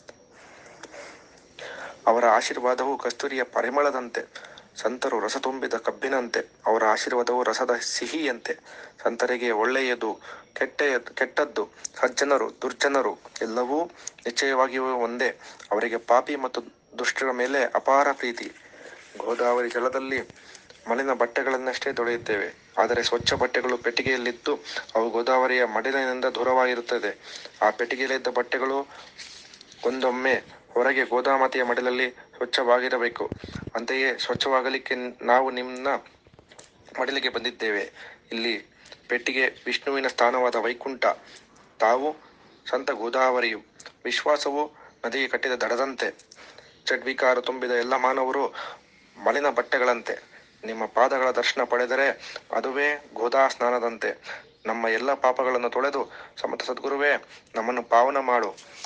ಅವರ ಆಶೀರ್ವಾದವು ಕಸ್ತೂರಿಯ ಪರಿಮಳದಂತೆ ಸಂತರು ರಸ ತುಂಬಿದ ಕಬ್ಬಿನಂತೆ ಅವರ ಆಶೀರ್ವಾದವು ರಸದ ಸಿಹಿಯಂತೆ ಸಂತರಿಗೆ ಒಳ್ಳೆಯದು ಕೆಟ್ಟ ಕೆಟ್ಟದ್ದು ಸಜ್ಜನರು ದುರ್ಜನರು ಎಲ್ಲವೂ ನಿಶ್ಚಯವಾಗಿಯೂ ಒಂದೇ ಅವರಿಗೆ ಪಾಪಿ ಮತ್ತು ದುಷ್ಟರ ಮೇಲೆ ಅಪಾರ ಪ್ರೀತಿ ಗೋದಾವರಿ ಜಲದಲ್ಲಿ ಮಲಿನ ಬಟ್ಟೆಗಳನ್ನಷ್ಟೇ ತೊಳೆಯುತ್ತೇವೆ ಆದರೆ ಸ್ವಚ್ಛ ಬಟ್ಟೆಗಳು ಪೆಟ್ಟಿಗೆಯಲ್ಲಿದ್ದು ಅವು ಗೋದಾವರಿಯ ಮಡಿಲಿನಿಂದ ದೂರವಾಗಿರುತ್ತದೆ ಆ ಪೆಟ್ಟಿಗೆಯಲ್ಲಿದ್ದ ಬಟ್ಟೆಗಳು ಒಂದೊಮ್ಮೆ ಹೊರಗೆ ಗೋದಾಮತಿಯ ಮಡಿಲಲ್ಲಿ ಸ್ವಚ್ಛವಾಗಿರಬೇಕು ಅಂತೆಯೇ ಸ್ವಚ್ಛವಾಗಲಿಕ್ಕೆ ನಾವು ನಿನ್ನ ಮಡಿಲಿಗೆ ಬಂದಿದ್ದೇವೆ ಇಲ್ಲಿ ಪೆಟ್ಟಿಗೆ ವಿಷ್ಣುವಿನ ಸ್ಥಾನವಾದ ವೈಕುಂಠ ತಾವು ಸಂತ ಗೋದಾವರಿಯು ವಿಶ್ವಾಸವು ನದಿಗೆ ಕಟ್ಟಿದ ದಡದಂತೆ ಚಡ್ವಿಕಾರ ತುಂಬಿದ ಎಲ್ಲ ಮಾನವರು ಮಲಿನ ಬಟ್ಟೆಗಳಂತೆ ನಿಮ್ಮ ಪಾದಗಳ ದರ್ಶನ ಪಡೆದರೆ ಅದುವೇ ಗೋದಾ ಸ್ನಾನದಂತೆ ನಮ್ಮ ಎಲ್ಲ ಪಾಪಗಳನ್ನು ತೊಳೆದು ಸಮತ ಸದ್ಗುರುವೇ ನಮ್ಮನ್ನು ಪಾವನ ಮಾಡು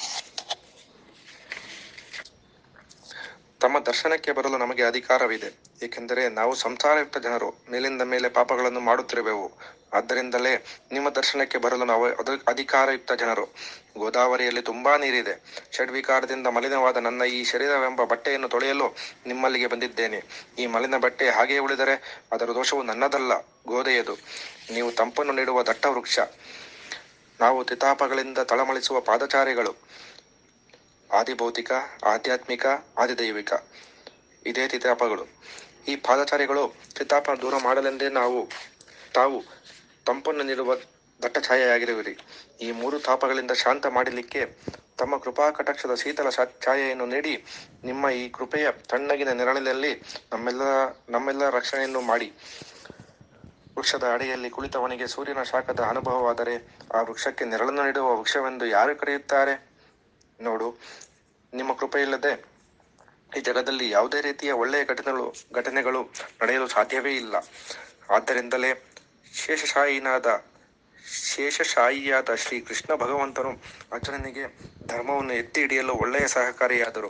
ತಮ್ಮ ದರ್ಶನಕ್ಕೆ ಬರಲು ನಮಗೆ ಅಧಿಕಾರವಿದೆ ಏಕೆಂದರೆ ನಾವು ಸಂಸಾರಯುಕ್ತ ಜನರು ಮೇಲಿಂದ ಮೇಲೆ ಪಾಪಗಳನ್ನು ಮಾಡುತ್ತಿರುವೆವು ಆದ್ದರಿಂದಲೇ ನಿಮ್ಮ ದರ್ಶನಕ್ಕೆ ಬರಲು ನಾವು ಅದ- ಅಧಿಕಾರಯುಕ್ತ ಜನರು ಗೋದಾವರಿಯಲ್ಲಿ ತುಂಬಾ ನೀರಿದೆ ಷಡ್ವಿಕಾರದಿಂದ ಮಲಿನವಾದ ನನ್ನ ಈ ಶರೀರವೆಂಬ ಬಟ್ಟೆಯನ್ನು ತೊಳೆಯಲು ನಿಮ್ಮಲ್ಲಿಗೆ ಬಂದಿದ್ದೇನೆ ಈ ಮಲಿನ ಬಟ್ಟೆ ಹಾಗೆಯೇ ಉಳಿದರೆ ಅದರ ದೋಷವು ನನ್ನದಲ್ಲ ಗೋದೆಯದು ನೀವು ತಂಪನ್ನು ನೀಡುವ ದಟ್ಟ ವೃಕ್ಷ ನಾವು ತಿತಾಪಗಳಿಂದ ತಳಮಳಿಸುವ ಪಾದಚಾರಿಗಳು ಆದಿಭೌತಿಕ ಆಧ್ಯಾತ್ಮಿಕ ಆದಿದೈವಿಕ ಇದೇ ತಿತಾಪಗಳು ಈ ಪಾದಚಾರಿಗಳು ತಿತಾಪ ದೂರ ಮಾಡಲೆಂದೇ ನಾವು ತಾವು ತಂಪನ್ನು ನೀಡುವ ದಟ್ಟ ಛಾಯೆಯಾಗಿರುವಿರಿ ಈ ಮೂರು ತಾಪಗಳಿಂದ ಶಾಂತ ಮಾಡಲಿಕ್ಕೆ ತಮ್ಮ ಕೃಪಾ ಕಟಾಕ್ಷದ ಶೀತಲ ಶಾ- ಛಾಯೆಯನ್ನು ನೀಡಿ ನಿಮ್ಮ ಈ ಕೃಪೆಯ ತಣ್ಣಗಿನ ನೆರಳಿನಲ್ಲಿ ನಮ್ಮೆಲ್ಲ ನಮ್ಮೆಲ್ಲ ರಕ್ಷಣೆಯನ್ನು ಮಾಡಿ ವೃಕ್ಷದ ಅಡಿಯಲ್ಲಿ ಕುಳಿತವನಿಗೆ ಸೂರ್ಯನ ಶಾಖದ ಅನುಭವವಾದರೆ ಆ ವೃಕ್ಷಕ್ಕೆ ನೆರಳನ್ನು ನೀಡುವ ವೃಕ್ಷವೆಂದು ಯಾರು ಕರೆಯುತ್ತಾರೆ ನೋಡು ನಿಮ್ಮ ಕೃಪೆಯಿಲ್ಲದೆ ಈ ಜಗದಲ್ಲಿ ಯಾವುದೇ ರೀತಿಯ ಒಳ್ಳೆಯ ಘಟನೆಗಳು ಘಟನೆಗಳು ನಡೆಯಲು ಸಾಧ್ಯವೇ ಇಲ್ಲ ಆದ್ದರಿಂದಲೇ ಶೇಷಶಾಯಿನಾದ ಶೇಷಶಾಯಿಯಾದ ಶ್ರೀ ಕೃಷ್ಣ ಭಗವಂತನು ಅರ್ಜುನನಿಗೆ ಧರ್ಮವನ್ನು ಎತ್ತಿ ಹಿಡಿಯಲು ಒಳ್ಳೆಯ ಸಹಕಾರಿಯಾದರು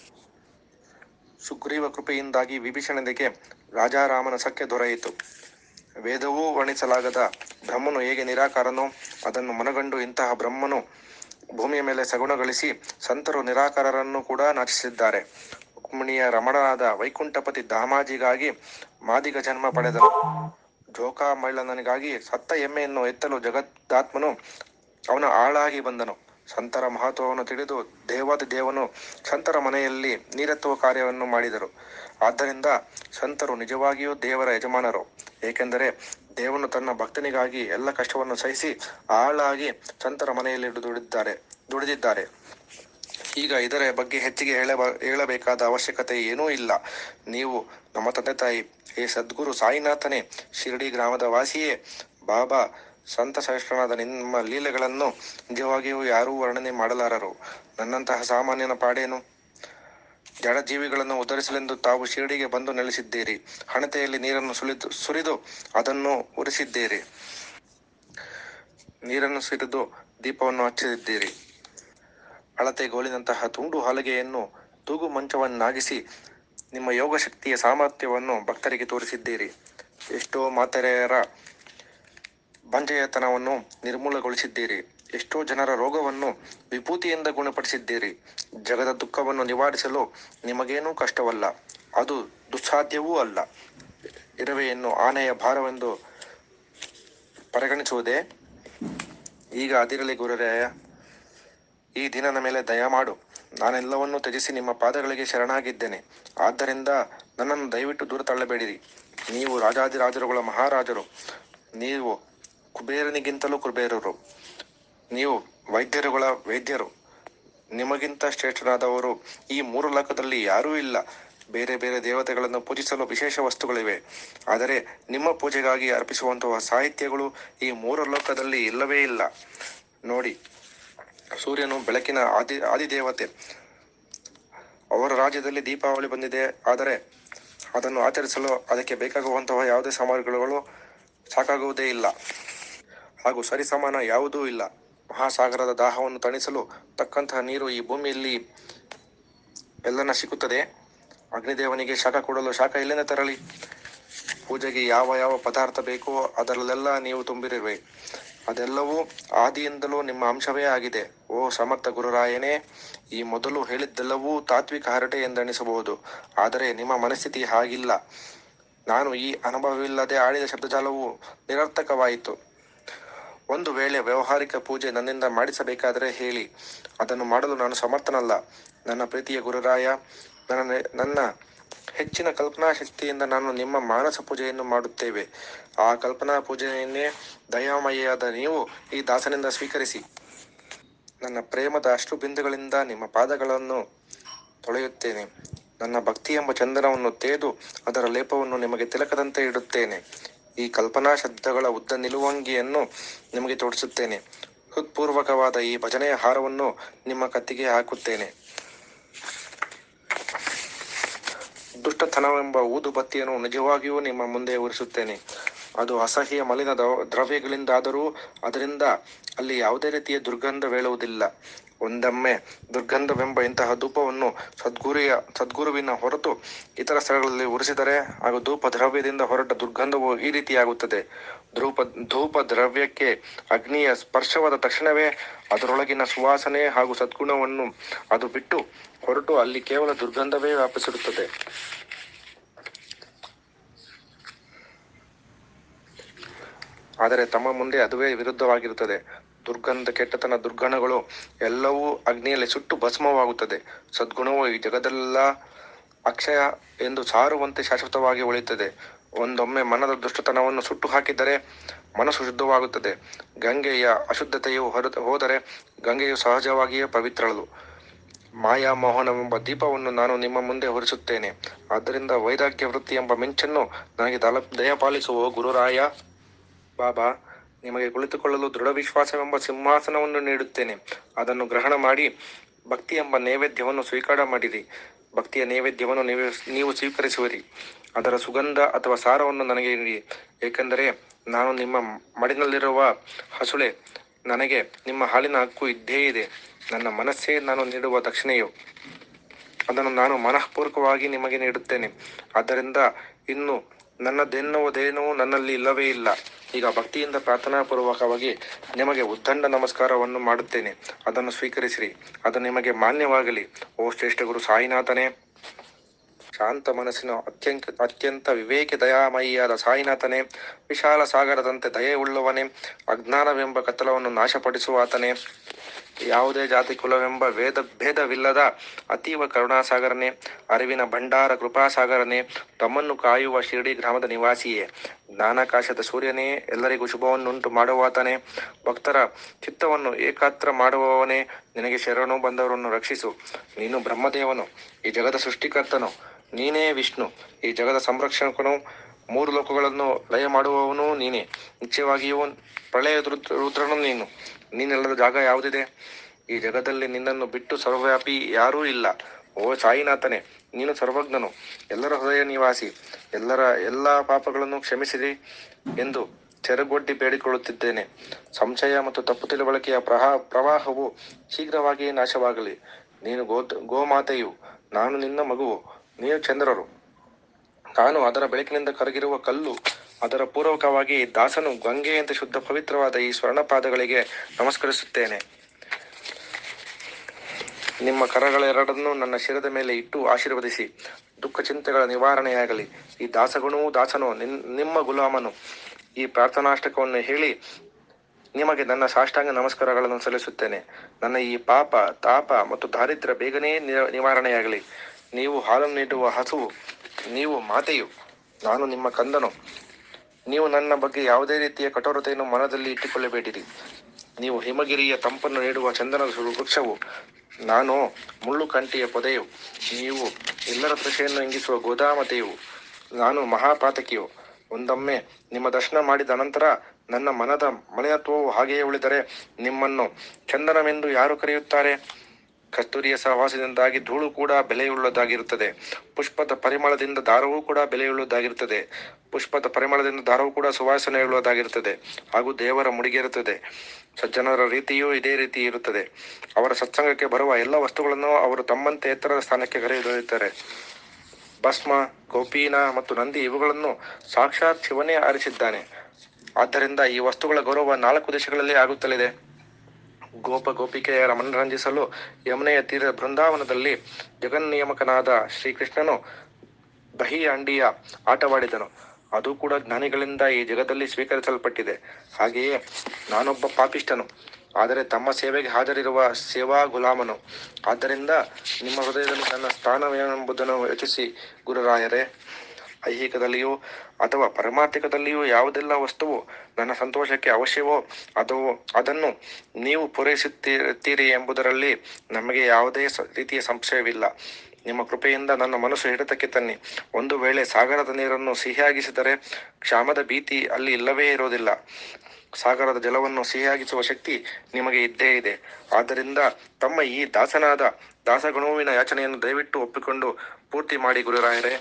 ಸುಗ್ರೀವ ಕೃಪೆಯಿಂದಾಗಿ ವಿಭೀಷಣನಿಗೆ ರಾಜಾರಾಮನ ಸಖ್ಯ ದೊರೆಯಿತು ವೇದವೂ ವರ್ಣಿಸಲಾಗದ ಬ್ರಹ್ಮನು ಹೇಗೆ ನಿರಾಕಾರನೋ ಅದನ್ನು ಮನಗಂಡು ಇಂತಹ ಬ್ರಹ್ಮನು ಭೂಮಿಯ ಮೇಲೆ ಸಗುಣಗೊಳಿಸಿ ಸಂತರು ನಿರಾಕಾರರನ್ನು ಕೂಡ ನಾಚಿಸಿದ್ದಾರೆ ರುಕ್ಮಿಣಿಯ ರಮಣನಾದ ವೈಕುಂಠಪತಿ ದಾಮಾಜಿಗಾಗಿ ಮಾದಿಗ ಜನ್ಮ ಪಡೆದನು ಜೋಕಾಮಳ್ಳನಿಗಾಗಿ ಸತ್ತ ಎಮ್ಮೆಯನ್ನು ಎತ್ತಲು ಜಗದ್ದಾತ್ಮನು ಅವನ ಆಳಾಗಿ ಬಂದನು ಸಂತರ ಮಹತ್ವವನ್ನು ತಿಳಿದು ದೇವಾದಿ ದೇವನು ಸಂತರ ಮನೆಯಲ್ಲಿ ನೀರೆತ್ತುವ ಕಾರ್ಯವನ್ನು ಮಾಡಿದರು ಆದ್ದರಿಂದ ಸಂತರು ನಿಜವಾಗಿಯೂ ದೇವರ ಯಜಮಾನರು ಏಕೆಂದರೆ ದೇವನು ತನ್ನ ಭಕ್ತನಿಗಾಗಿ ಎಲ್ಲ ಕಷ್ಟವನ್ನು ಸಹಿಸಿ ಆಳಾಗಿ ಸಂತರ ಮನೆಯಲ್ಲಿ ದುಡಿದಿದ್ದಾರೆ ದುಡಿದಿದ್ದಾರೆ ಈಗ ಇದರ ಬಗ್ಗೆ ಹೆಚ್ಚಿಗೆ ಹೇಳ ಹೇಳಬೇಕಾದ ಅವಶ್ಯಕತೆ ಏನೂ ಇಲ್ಲ ನೀವು ನಮ್ಮ ತಂದೆ ತಾಯಿ ಹೇ ಸದ್ಗುರು ಸಾಯಿನಾಥನೇ ಶಿರಡಿ ಗ್ರಾಮದ ವಾಸಿಯೇ ಬಾಬಾ ಸಂತ ಸಹಿಷ್ಣನಾದ ನಿಮ್ಮ ಲೀಲೆಗಳನ್ನು ನಿಜವಾಗಿಯೂ ಯಾರೂ ವರ್ಣನೆ ಮಾಡಲಾರರು ನನ್ನಂತಹ ಸಾಮಾನ್ಯನ ಪಾಡೇನು ಜಡ ಜೀವಿಗಳನ್ನು ಉದ್ಧರಿಸಲೆಂದು ತಾವು ಶಿರಡಿಗೆ ಬಂದು ನೆಲೆಸಿದ್ದೀರಿ ಹಣತೆಯಲ್ಲಿ ನೀರನ್ನು ಸುಲಿದು ಸುರಿದು ಅದನ್ನು ಉರಿಸಿದ್ದೀರಿ ನೀರನ್ನು ಸುರಿದು ದೀಪವನ್ನು ಹಚ್ಚಿದ್ದೀರಿ ಅಳತೆ ಗೋಲಿನಂತಹ ತುಂಡು ಹಲಗೆಯನ್ನು ತೂಗು ಮಂಚವನ್ನಾಗಿಸಿ ನಿಮ್ಮ ಯೋಗ ಶಕ್ತಿಯ ಸಾಮರ್ಥ್ಯವನ್ನು ಭಕ್ತರಿಗೆ ತೋರಿಸಿದ್ದೀರಿ ಎಷ್ಟೋ ಮಾತೆರೆಯರ ಬಂಜೆಯತನವನ್ನು ನಿರ್ಮೂಲಗೊಳಿಸಿದ್ದೀರಿ ಎಷ್ಟೋ ಜನರ ರೋಗವನ್ನು ವಿಭೂತಿಯಿಂದ ಗುಣಪಡಿಸಿದ್ದೀರಿ ಜಗದ ದುಃಖವನ್ನು ನಿವಾರಿಸಲು ನಿಮಗೇನೂ ಕಷ್ಟವಲ್ಲ ಅದು ದುಸ್ಸಾಧ್ಯವೂ ಅಲ್ಲ ಇರುವೆಯನ್ನು ಆನೆಯ ಭಾರವೆಂದು ಪರಿಗಣಿಸುವುದೇ ಈಗ ಅದಿರಲಿ ಗುರುರಾಯ ಈ ದಿನದ ಮೇಲೆ ದಯಮಾಡು ನಾನೆಲ್ಲವನ್ನೂ ತ್ಯಜಿಸಿ ನಿಮ್ಮ ಪಾದಗಳಿಗೆ ಶರಣಾಗಿದ್ದೇನೆ ಆದ್ದರಿಂದ ನನ್ನನ್ನು ದಯವಿಟ್ಟು ದೂರ ತಳ್ಳಬೇಡಿರಿ ನೀವು ರಾಜಾದಿರಾಜರುಗಳ ಮಹಾರಾಜರು ನೀವು ಕುಬೇರನಿಗಿಂತಲೂ ಕುಬೇರರು ನೀವು ವೈದ್ಯರುಗಳ ವೈದ್ಯರು ನಿಮಗಿಂತ ಶ್ರೇಷ್ಠರಾದವರು ಈ ಮೂರು ಲೋಕದಲ್ಲಿ ಯಾರೂ ಇಲ್ಲ ಬೇರೆ ಬೇರೆ ದೇವತೆಗಳನ್ನು ಪೂಜಿಸಲು ವಿಶೇಷ ವಸ್ತುಗಳಿವೆ ಆದರೆ ನಿಮ್ಮ ಪೂಜೆಗಾಗಿ ಅರ್ಪಿಸುವಂತಹ ಸಾಹಿತ್ಯಗಳು ಈ ಮೂರು ಲೋಕದಲ್ಲಿ ಇಲ್ಲವೇ ಇಲ್ಲ ನೋಡಿ ಸೂರ್ಯನು ಬೆಳಕಿನ ಆದಿ ಆದಿದೇವತೆ ಅವರ ರಾಜ್ಯದಲ್ಲಿ ದೀಪಾವಳಿ ಬಂದಿದೆ ಆದರೆ ಅದನ್ನು ಆಚರಿಸಲು ಅದಕ್ಕೆ ಬೇಕಾಗುವಂತಹ ಯಾವುದೇ ಸಾಮಗ್ರಿಗಳು ಸಾಕಾಗುವುದೇ ಇಲ್ಲ ಹಾಗೂ ಸರಿಸಮಾನ ಯಾವುದೂ ಇಲ್ಲ ಮಹಾಸಾಗರದ ದಾಹವನ್ನು ತಣಿಸಲು ತಕ್ಕಂತಹ ನೀರು ಈ ಭೂಮಿಯಲ್ಲಿ ಎಲ್ಲನ ಸಿಗುತ್ತದೆ ಅಗ್ನಿದೇವನಿಗೆ ಶಾಖ ಕೊಡಲು ಶಾಖ ಎಲ್ಲಿಂದ ತರಲಿ ಪೂಜೆಗೆ ಯಾವ ಯಾವ ಪದಾರ್ಥ ಬೇಕೋ ಅದರಲ್ಲೆಲ್ಲ ನೀವು ತುಂಬಿರುವೆ ಅದೆಲ್ಲವೂ ಆದಿಯಿಂದಲೂ ನಿಮ್ಮ ಅಂಶವೇ ಆಗಿದೆ ಓ ಸಮರ್ಥ ಗುರುರಾಯನೇ ಈ ಮೊದಲು ಹೇಳಿದ್ದೆಲ್ಲವೂ ತಾತ್ವಿಕ ಹರಟೆ ಎಂದೆಣಿಸಬಹುದು ಆದರೆ ನಿಮ್ಮ ಮನಸ್ಥಿತಿ ಹಾಗಿಲ್ಲ ನಾನು ಈ ಅನುಭವವಿಲ್ಲದೆ ಆಡಿದ ಶಬ್ದಜಾಲವು ನಿರರ್ಥಕವಾಯಿತು ಒಂದು ವೇಳೆ ವ್ಯಾವಹಾರಿಕ ಪೂಜೆ ನನ್ನಿಂದ ಮಾಡಿಸಬೇಕಾದರೆ ಹೇಳಿ ಅದನ್ನು ಮಾಡಲು ನಾನು ಸಮರ್ಥನಲ್ಲ ನನ್ನ ಪ್ರೀತಿಯ ಗುರುರಾಯ ನನ್ನ ನನ್ನ ಹೆಚ್ಚಿನ ಕಲ್ಪನಾ ಶಕ್ತಿಯಿಂದ ನಾನು ನಿಮ್ಮ ಮಾನಸ ಪೂಜೆಯನ್ನು ಮಾಡುತ್ತೇವೆ ಆ ಕಲ್ಪನಾ ಪೂಜೆಯನ್ನೇ ದಯಾಮಯಿಯಾದ ನೀವು ಈ ದಾಸನಿಂದ ಸ್ವೀಕರಿಸಿ ನನ್ನ ಪ್ರೇಮದ ಅಷ್ಟು ಬಿಂದುಗಳಿಂದ ನಿಮ್ಮ ಪಾದಗಳನ್ನು ತೊಳೆಯುತ್ತೇನೆ ನನ್ನ ಭಕ್ತಿ ಎಂಬ ಚಂದನವನ್ನು ತೇದು ಅದರ ಲೇಪವನ್ನು ನಿಮಗೆ ತಿಲಕದಂತೆ ಇಡುತ್ತೇನೆ ಈ ಕಲ್ಪನಾ ಶಬ್ದಗಳ ಉದ್ದ ನಿಲುವಂಗಿಯನ್ನು ನಿಮಗೆ ತೋರಿಸುತ್ತೇನೆ ಹೃತ್ಪೂರ್ವಕವಾದ ಈ ಭಜನೆಯ ಹಾರವನ್ನು ನಿಮ್ಮ ಕತ್ತಿಗೆ ಹಾಕುತ್ತೇನೆ ದುಷ್ಟತನವೆಂಬ ಊದು ಬತ್ತಿಯನ್ನು ನಿಜವಾಗಿಯೂ ನಿಮ್ಮ ಮುಂದೆ ಉರಿಸುತ್ತೇನೆ ಅದು ಅಸಹ್ಯ ಮಲಿನ ದ್ರವ- ದ್ರವ್ಯಗಳಿಂದಾದರೂ ಅದರಿಂದ ಅಲ್ಲಿ ಯಾವುದೇ ರೀತಿಯ ದುರ್ಗಂಧವೇಳುವುದಿಲ್ಲ ಒಂದೊಮ್ಮೆ ದುರ್ಗಂಧವೆಂಬ ಇಂತಹ ಧೂಪವನ್ನು ಸದ್ಗುರಿಯ ಸದ್ಗುರುವಿನ ಹೊರತು ಇತರ ಸ್ಥಳಗಳಲ್ಲಿ ಉರಿಸಿದರೆ ಹಾಗೂ ಧೂಪ ದ್ರವ್ಯದಿಂದ ಹೊರಟ ದುರ್ಗಂಧವು ಈ ರೀತಿಯಾಗುತ್ತದೆ ಧೂಪ ಧೂಪ ದ್ರವ್ಯಕ್ಕೆ ಅಗ್ನಿಯ ಸ್ಪರ್ಶವಾದ ತಕ್ಷಣವೇ ಅದರೊಳಗಿನ ಸುವಾಸನೆ ಹಾಗೂ ಸದ್ಗುಣವನ್ನು ಅದು ಬಿಟ್ಟು ಹೊರಟು ಅಲ್ಲಿ ಕೇವಲ ದುರ್ಗಂಧವೇ ವ್ಯಾಪಿಸಿರುತ್ತದೆ ಆದರೆ ತಮ್ಮ ಮುಂದೆ ಅದುವೇ ವಿರುದ್ಧವಾಗಿರುತ್ತದೆ ದುರ್ಗಂಧ ಕೆಟ್ಟತನ ದುರ್ಗಣಗಳು ಎಲ್ಲವೂ ಅಗ್ನಿಯಲ್ಲಿ ಸುಟ್ಟು ಭಸ್ಮವಾಗುತ್ತದೆ ಸದ್ಗುಣವು ಈ ಜಗದೆಲ್ಲ ಅಕ್ಷಯ ಎಂದು ಸಾರುವಂತೆ ಶಾಶ್ವತವಾಗಿ ಉಳಿಯುತ್ತದೆ ಒಂದೊಮ್ಮೆ ಮನದ ದುಷ್ಟತನವನ್ನು ಸುಟ್ಟು ಹಾಕಿದರೆ ಮನಸ್ಸು ಶುದ್ಧವಾಗುತ್ತದೆ ಗಂಗೆಯ ಅಶುದ್ಧತೆಯು ಹೊರ ಹೋದರೆ ಗಂಗೆಯು ಸಹಜವಾಗಿಯೇ ಪವಿತ್ರಳು ಮಾಯಾ ಮೋಹನವೆಂಬ ದೀಪವನ್ನು ನಾನು ನಿಮ್ಮ ಮುಂದೆ ಹೊರಿಸುತ್ತೇನೆ ಆದ್ದರಿಂದ ವೈರಾಗ್ಯ ವೃತ್ತಿ ಎಂಬ ಮಿಂಚನ್ನು ನನಗೆ ದಲ ದಯಪಾಲಿಸುವ ಗುರುರಾಯ ಬಾಬಾ ನಿಮಗೆ ಕುಳಿತುಕೊಳ್ಳಲು ದೃಢ ವಿಶ್ವಾಸವೆಂಬ ಸಿಂಹಾಸನವನ್ನು ನೀಡುತ್ತೇನೆ ಅದನ್ನು ಗ್ರಹಣ ಮಾಡಿ ಭಕ್ತಿ ಎಂಬ ನೈವೇದ್ಯವನ್ನು ಸ್ವೀಕಾರ ಮಾಡಿರಿ ಭಕ್ತಿಯ ನೈವೇದ್ಯವನ್ನು ನೀವು ನೀವು ಸ್ವೀಕರಿಸುವಿರಿ ಅದರ ಸುಗಂಧ ಅಥವಾ ಸಾರವನ್ನು ನನಗೆ ನೀಡಿ ಏಕೆಂದರೆ ನಾನು ನಿಮ್ಮ ಮಡಿನಲ್ಲಿರುವ ಹಸುಳೆ ನನಗೆ ನಿಮ್ಮ ಹಾಲಿನ ಹಕ್ಕು ಇದ್ದೇ ಇದೆ ನನ್ನ ಮನಸ್ಸೇ ನಾನು ನೀಡುವ ದಕ್ಷಿಣೆಯು ಅದನ್ನು ನಾನು ಮನಃಪೂರ್ವಕವಾಗಿ ನಿಮಗೆ ನೀಡುತ್ತೇನೆ ಆದ್ದರಿಂದ ಇನ್ನು ನನ್ನದೆನ್ನುವುದೇನೂ ನನ್ನಲ್ಲಿ ಇಲ್ಲವೇ ಇಲ್ಲ ಈಗ ಭಕ್ತಿಯಿಂದ ಪ್ರಾರ್ಥನಾಪೂರ್ವಕವಾಗಿ ನಿಮಗೆ ಉದ್ದಂಡ ನಮಸ್ಕಾರವನ್ನು ಮಾಡುತ್ತೇನೆ ಅದನ್ನು ಸ್ವೀಕರಿಸಿರಿ ಅದು ನಿಮಗೆ ಮಾನ್ಯವಾಗಲಿ ಓ ಶ್ರೇಷ್ಠ ಗುರು ಸಾಯಿನಾಥನೇ ಶಾಂತ ಮನಸ್ಸಿನ ಅತ್ಯಂತ ಅತ್ಯಂತ ವಿವೇಕ ದಯಾಮಯಿಯಾದ ಸಾಯಿನಾಥನೇ ವಿಶಾಲ ಸಾಗರದಂತೆ ದಯೆಯುಳ್ಳವನೇ ಅಜ್ಞಾನವೆಂಬ ಕತ್ತಲವನ್ನು ನಾಶಪಡಿಸುವ ಆತನೇ ಯಾವುದೇ ಜಾತಿ ಕುಲವೆಂಬ ವೇದ ಭೇದವಿಲ್ಲದ ಅತೀವ ಕರುಣಾಸಾಗರನೇ ಅರಿವಿನ ಭಂಡಾರ ಕೃಪಾಸಾಗರನೇ ತಮ್ಮನ್ನು ಕಾಯುವ ಶಿರಡಿ ಗ್ರಾಮದ ನಿವಾಸಿಯೇ ಜ್ಞಾನಾಕಾಶದ ಸೂರ್ಯನೇ ಎಲ್ಲರಿಗೂ ಶುಭವನ್ನುಂಟು ಮಾಡುವಾತನೇ ಭಕ್ತರ ಚಿತ್ತವನ್ನು ಏಕಾತ್ರ ಮಾಡುವವನೇ ನಿನಗೆ ಶರಣು ಬಂದವರನ್ನು ರಕ್ಷಿಸು ನೀನು ಬ್ರಹ್ಮದೇವನು ಈ ಜಗದ ಸೃಷ್ಟಿಕರ್ತನು ನೀನೇ ವಿಷ್ಣು ಈ ಜಗದ ಸಂರಕ್ಷಕನು ಮೂರು ಲೋಕಗಳನ್ನು ಲಯ ಮಾಡುವವನು ನೀನೇ ನಿಶ್ಚಯವಾಗಿಯೂ ಪ್ರಳಯ ರುದ್ರ ರುದ್ರನು ನೀನು ನೀನಿಲ್ಲದ ಜಾಗ ಯಾವುದಿದೆ ಈ ಜಗದಲ್ಲಿ ನಿನ್ನನ್ನು ಬಿಟ್ಟು ಸರ್ವವ್ಯಾಪಿ ಯಾರೂ ಇಲ್ಲ ಓ ಸಾಯಿನಾಥನೇ ನೀನು ಸರ್ವಜ್ಞನು ಎಲ್ಲರ ಹೃದಯ ನಿವಾಸಿ ಎಲ್ಲರ ಎಲ್ಲ ಪಾಪಗಳನ್ನು ಕ್ಷಮಿಸಿರಿ ಎಂದು ತೆರಗೊಡ್ಡಿ ಬೇಡಿಕೊಳ್ಳುತ್ತಿದ್ದೇನೆ ಸಂಶಯ ಮತ್ತು ತಪ್ಪು ತಿಳುವಳಿಕೆಯ ಪ್ರಹಾ ಪ್ರವಾಹವು ಶೀಘ್ರವಾಗಿಯೇ ನಾಶವಾಗಲಿ ನೀನು ಗೋ ಗೋಮಾತೆಯು ನಾನು ನಿನ್ನ ಮಗುವು ನೀನು ಚಂದ್ರರು ನಾನು ಅದರ ಬೆಳಕಿನಿಂದ ಕರಗಿರುವ ಕಲ್ಲು ಅದರ ಪೂರ್ವಕವಾಗಿ ದಾಸನು ಗಂಗೆಯಂತೆ ಶುದ್ಧ ಪವಿತ್ರವಾದ ಈ ಸ್ವರ್ಣಪಾದಗಳಿಗೆ ನಮಸ್ಕರಿಸುತ್ತೇನೆ ನಿಮ್ಮ ಕರಗಳೆರಡನ್ನೂ ನನ್ನ ಶಿರದ ಮೇಲೆ ಇಟ್ಟು ಆಶೀರ್ವದಿಸಿ ದುಃಖ ಚಿಂತೆಗಳ ನಿವಾರಣೆಯಾಗಲಿ ಈ ದಾಸಗುಣವೂ ದಾಸನು ನಿನ್ ನಿಮ್ಮ ಗುಲಾಮನು ಈ ಪ್ರಾರ್ಥನಾಷ್ಟಕವನ್ನು ಹೇಳಿ ನಿಮಗೆ ನನ್ನ ಸಾಷ್ಟಾಂಗ ನಮಸ್ಕಾರಗಳನ್ನು ಸಲ್ಲಿಸುತ್ತೇನೆ ನನ್ನ ಈ ಪಾಪ ತಾಪ ಮತ್ತು ದಾರಿದ್ರ್ಯ ಬೇಗನೆ ನಿ- ನಿವಾರಣೆಯಾಗಲಿ ನೀವು ಹಾಲು ನೀಡುವ ಹಸುವು ನೀವು ಮಾತೆಯು ನಾನು ನಿಮ್ಮ ಕಂದನು ನೀವು ನನ್ನ ಬಗ್ಗೆ ಯಾವುದೇ ರೀತಿಯ ಕಠೋರತೆಯನ್ನು ಮನದಲ್ಲಿ ಇಟ್ಟುಕೊಳ್ಳಬೇಡಿರಿ ನೀವು ಹಿಮಗಿರಿಯ ತಂಪನ್ನು ನೀಡುವ ಚಂದನದ ಸು- ವೃಕ್ಷವು ನಾನು ಮುಳ್ಳು ಕಂಟಿಯ ಪೊದೆಯು ನೀವು ಎಲ್ಲರ ಕೃಷಿಯನ್ನು ಇಂಗಿಸುವ ಗೋದಾಮತೆಯು ನಾನು ಮಹಾಪಾತಕಿಯು ಒಂದೊಮ್ಮೆ ನಿಮ್ಮ ದರ್ಶನ ಮಾಡಿದ ಅನಂತರ ನನ್ನ ಮನದ ಮಲಿನತ್ವವು ಹಾಗೆಯೇ ಉಳಿದರೆ ನಿಮ್ಮನ್ನು ಚಂದನವೆಂದು ಯಾರು ಕರೆಯುತ್ತಾರೆ ಕಸ್ತೂರಿಯ ಸಹವಾಸದಿಂದಾಗಿ ಧೂಳು ಕೂಡ ಬೆಲೆಯುಳ್ಳದಾಗಿರುತ್ತದೆ ಪುಷ್ಪದ ಪರಿಮಳದಿಂದ ದಾರವೂ ಕೂಡ ಬೆಲೆಯುಳ್ಳದಾಗಿರುತ್ತದೆ ಪುಷ್ಪದ ಪರಿಮಳದಿಂದ ದಾರವೂ ಕೂಡ ಸುವಾಸನೆಯುಳ್ಳದಾಗಿರುತ್ತದೆ ಹಾಗೂ ದೇವರ ಮುಡಿಗಿರುತ್ತದೆ ಸಜ್ಜನರ ರೀತಿಯೂ ಇದೇ ರೀತಿ ಇರುತ್ತದೆ ಅವರ ಸತ್ಸಂಗಕ್ಕೆ ಬರುವ ಎಲ್ಲ ವಸ್ತುಗಳನ್ನು ಅವರು ತಮ್ಮಂತೆ ಎತ್ತರದ ಸ್ಥಾನಕ್ಕೆ ಕರೆದೊಯ್ಯುತ್ತಾರೆ ಭಸ್ಮ ಗೋಪೀನ ಮತ್ತು ನಂದಿ ಇವುಗಳನ್ನು ಸಾಕ್ಷಾತ್ ಶಿವನೇ ಆರಿಸಿದ್ದಾನೆ ಆದ್ದರಿಂದ ಈ ವಸ್ತುಗಳ ಗೌರವ ನಾಲ್ಕು ದೇಶಗಳಲ್ಲಿ ಆಗುತ್ತಲಿದೆ ಗೋಪ ಗೋಪಿಕೆಯರ ಮನರಂಜಿಸಲು ಯಮುನೆಯ ತೀರ ಬೃಂದಾವನದಲ್ಲಿ ಜಗನ್ನಿಯಮಕನಾದ ಶ್ರೀಕೃಷ್ಣನು ದಹಿ ಅಂಡಿಯ ಆಟವಾಡಿದನು ಅದು ಕೂಡ ಜ್ಞಾನಿಗಳಿಂದ ಈ ಜಗದಲ್ಲಿ ಸ್ವೀಕರಿಸಲ್ಪಟ್ಟಿದೆ ಹಾಗೆಯೇ ನಾನೊಬ್ಬ ಪಾಪಿಷ್ಟನು ಆದರೆ ತಮ್ಮ ಸೇವೆಗೆ ಹಾಜರಿರುವ ಸೇವಾ ಗುಲಾಮನು ಆದ್ದರಿಂದ ನಿಮ್ಮ ಹೃದಯದಲ್ಲಿ ನನ್ನ ಸ್ಥಾನವೇನೆಂಬುದನ್ನು ಯೋಚಿಸಿ ಗುರುರಾಯರೇ ಐಹಿಕದಲ್ಲಿಯೂ ಅಥವಾ ಪರಮಾರ್ಥಿಕದಲ್ಲಿಯೂ ಯಾವುದೆಲ್ಲ ವಸ್ತುವು ನನ್ನ ಸಂತೋಷಕ್ಕೆ ಅವಶ್ಯವೋ ಅಥವಾ ಅದನ್ನು ನೀವು ಪೂರೈಸುತ್ತೀರಿ ಎಂಬುದರಲ್ಲಿ ನಮಗೆ ಯಾವುದೇ ಸ- ರೀತಿಯ ಸಂಶಯವಿಲ್ಲ ನಿಮ್ಮ ಕೃಪೆಯಿಂದ ನನ್ನ ಮನಸ್ಸು ಹಿಡಿತಕ್ಕೆ ತನ್ನಿ ಒಂದು ವೇಳೆ ಸಾಗರದ ನೀರನ್ನು ಸಿಹಿಯಾಗಿಸಿದರೆ ಕ್ಷಾಮದ ಭೀತಿ ಅಲ್ಲಿ ಇಲ್ಲವೇ ಇರೋದಿಲ್ಲ ಸಾಗರದ ಜಲವನ್ನು ಸಿಹಿಯಾಗಿಸುವ ಶಕ್ತಿ ನಿಮಗೆ ಇದ್ದೇ ಇದೆ ಆದ್ದರಿಂದ ತಮ್ಮ ಈ ದಾಸನಾದ ದಾಸಗಣುವಿನ ಯಾಚನೆಯನ್ನು ದಯವಿಟ್ಟು ಒಪ್ಪಿಕೊಂಡು ಪೂರ್ತಿ ಮಾಡಿ ಗುರುರಾಯರೇ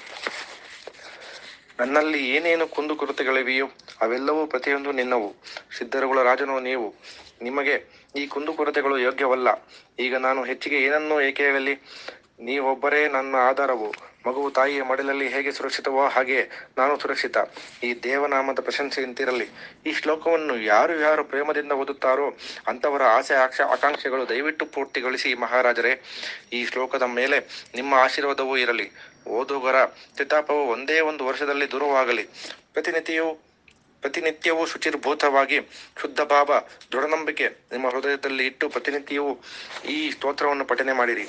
ನನ್ನಲ್ಲಿ ಏನೇನು ಕುಂದುಕೊರತೆಗಳಿವೆಯೋ ಅವೆಲ್ಲವೂ ಪ್ರತಿಯೊಂದು ನಿನ್ನವು ಸಿದ್ಧರುಗಳ ರಾಜನು ನೀವು ನಿಮಗೆ ಈ ಕುಂದುಕೊರತೆಗಳು ಯೋಗ್ಯವಲ್ಲ ಈಗ ನಾನು ಹೆಚ್ಚಿಗೆ ಏನನ್ನೂ ಏಕೆ ಹೇಳಲಿ ನೀವೊಬ್ಬರೇ ನನ್ನ ಆಧಾರವು ಮಗುವು ತಾಯಿಯ ಮಡಿಲಲ್ಲಿ ಹೇಗೆ ಸುರಕ್ಷಿತವೋ ಹಾಗೆ ನಾನು ಸುರಕ್ಷಿತ ಈ ದೇವನಾಮದ ಪ್ರಶಂಸೆಯಂತಿರಲಿ ಈ ಶ್ಲೋಕವನ್ನು ಯಾರು ಯಾರು ಪ್ರೇಮದಿಂದ ಓದುತ್ತಾರೋ ಅಂಥವರ ಆಸೆ ಆಕ್ಷ ಆಕಾಂಕ್ಷೆಗಳು ದಯವಿಟ್ಟು ಪೂರ್ತಿಗೊಳಿಸಿ ಮಹಾರಾಜರೇ ಈ ಶ್ಲೋಕದ ಮೇಲೆ ನಿಮ್ಮ ಆಶೀರ್ವಾದವೂ ಇರಲಿ ಓದುಗರ ಚಿತ್ತಾಪವು ಒಂದೇ ಒಂದು ವರ್ಷದಲ್ಲಿ ದೂರವಾಗಲಿ ಪ್ರತಿನಿತ್ಯವೂ ಪ್ರತಿನಿತ್ಯವೂ ಶುಚಿರ್ಭೂತವಾಗಿ ಶುದ್ಧ ಭಾವ ದೃಢನಂಬಿಕೆ ನಿಮ್ಮ ಹೃದಯದಲ್ಲಿ ಇಟ್ಟು ಪ್ರತಿನಿತ್ಯವೂ ಈ ಸ್ತೋತ್ರವನ್ನು ಪಠನೆ ಮಾಡಿರಿ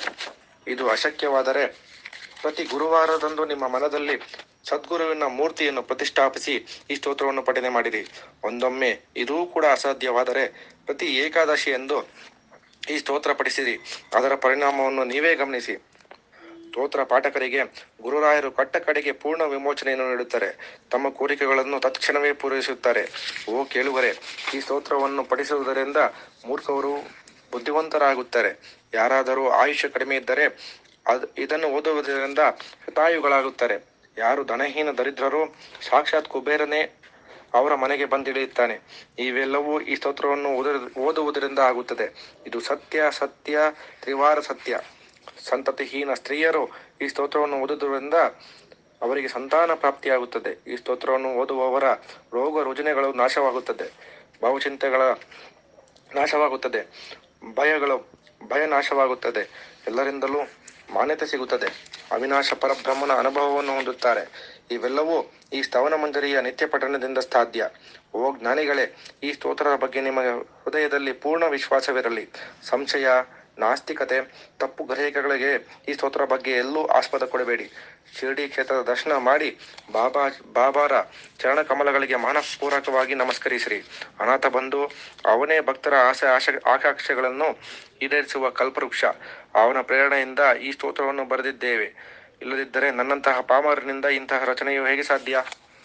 ಇದು ಅಶಕ್ಯವಾದರೆ ಪ್ರತಿ ಗುರುವಾರದಂದು ನಿಮ್ಮ ಮನದಲ್ಲಿ ಸದ್ಗುರುವಿನ ಮೂರ್ತಿಯನ್ನು ಪ್ರತಿಷ್ಠಾಪಿಸಿ ಈ ಸ್ತೋತ್ರವನ್ನು ಪಠನೆ ಮಾಡಿರಿ ಒಂದೊಮ್ಮೆ ಇದೂ ಕೂಡ ಅಸಾಧ್ಯವಾದರೆ ಪ್ರತಿ ಏಕಾದಶಿಯಂದು ಈ ಸ್ತೋತ್ರ ಪಠಿಸಿರಿ ಅದರ ಪರಿಣಾಮವನ್ನು ನೀವೇ ಗಮನಿಸಿ ಸ್ತೋತ್ರ ಪಾಠಕರಿಗೆ ಗುರುರಾಯರು ಕಟ್ಟ ಕಡೆಗೆ ಪೂರ್ಣ ವಿಮೋಚನೆಯನ್ನು ನೀಡುತ್ತಾರೆ ತಮ್ಮ ಕೋರಿಕೆಗಳನ್ನು ತತ್ಕ್ಷಣವೇ ಪೂರೈಸುತ್ತಾರೆ ಓ ಕೇಳುವರೆ ಈ ಸ್ತೋತ್ರವನ್ನು ಪಠಿಸುವುದರಿಂದ ಮೂರ್ಖವರು ಬುದ್ಧಿವಂತರಾಗುತ್ತಾರೆ ಯಾರಾದರೂ ಆಯುಷ್ಯ ಕಡಿಮೆ ಇದ್ದರೆ ಅದ್ ಇದನ್ನು ಓದುವುದರಿಂದ ಶತಾಯುಗಳಾಗುತ್ತಾರೆ ಯಾರು ಧನಹೀನ ದರಿದ್ರರು ಸಾಕ್ಷಾತ್ ಕುಬೇರನೇ ಅವರ ಮನೆಗೆ ಬಂದಿಳಿಯುತ್ತಾನೆ ಇವೆಲ್ಲವೂ ಈ ಸ್ತೋತ್ರವನ್ನು ಓದ- ಓದುವುದರಿಂದ ಆಗುತ್ತದೆ ಇದು ಸತ್ಯ ಸತ್ಯ ತ್ರಿವಾರ ಸತ್ಯ ಸಂತತಿಹೀನ ಸ್ತ್ರೀಯರು ಈ ಸ್ತೋತ್ರವನ್ನು ಓದುವುದರಿಂದ ಅವರಿಗೆ ಸಂತಾನ ಪ್ರಾಪ್ತಿಯಾಗುತ್ತದೆ ಈ ಸ್ತೋತ್ರವನ್ನು ಓದುವವರ ರೋಗ ರುಜಿನಗಳು ನಾಶವಾಗುತ್ತದೆ ಭಾವಚಿಂತೆಗಳ ನಾಶವಾಗುತ್ತದೆ ಭಯಗಳು ಭಯ ನಾಶವಾಗುತ್ತದೆ ಎಲ್ಲರಿಂದಲೂ ಮಾನ್ಯತೆ ಸಿಗುತ್ತದೆ ಅವಿನಾಶ ಪರಬ್ರಹ್ಮನ ಅನುಭವವನ್ನು ಹೊಂದುತ್ತಾರೆ ಇವೆಲ್ಲವೂ ಈ ಸ್ತವನ ಮಂಜರಿಯ ನಿತ್ಯ ಪಠಣದಿಂದ ಸಾಧ್ಯ ಓ ಜ್ಞಾನಿಗಳೇ ಈ ಸ್ತೋತ್ರದ ಬಗ್ಗೆ ನಿಮ್ಮ ಹೃದಯದಲ್ಲಿ ಪೂರ್ಣ ವಿಶ್ವಾಸವಿರಲಿ ಸಂಶಯ ನಾಸ್ತಿಕತೆ ತಪ್ಪು ಗ್ರಹಿಕೆಗಳಿಗೆ ಈ ಸ್ತೋತ್ರ ಬಗ್ಗೆ ಎಲ್ಲೂ ಆಸ್ಪದ ಕೊಡಬೇಡಿ ಶಿರ್ಡಿ ಕ್ಷೇತ್ರದ ದರ್ಶನ ಮಾಡಿ ಬಾಬಾ ಬಾಬಾರ ಚರಣ ಕಮಲಗಳಿಗೆ ಮನಃಪೂರ್ವಕವಾಗಿ ನಮಸ್ಕರಿಸಿರಿ ಅನಾಥ ಬಂದು ಅವನೇ ಭಕ್ತರ ಆಸೆ ಆಶ ಆಕಾಂಕ್ಷೆಗಳನ್ನು ಈಡೇರಿಸುವ ಕಲ್ಪವೃಕ್ಷ ಅವನ ಪ್ರೇರಣೆಯಿಂದ ಈ ಸ್ತೋತ್ರವನ್ನು ಬರೆದಿದ್ದೇವೆ ಇಲ್ಲದಿದ್ದರೆ ನನ್ನಂತಹ ಪಾಮರನಿಂದ ಇಂತಹ ರಚನೆಯು ಹೇಗೆ ಸಾಧ್ಯ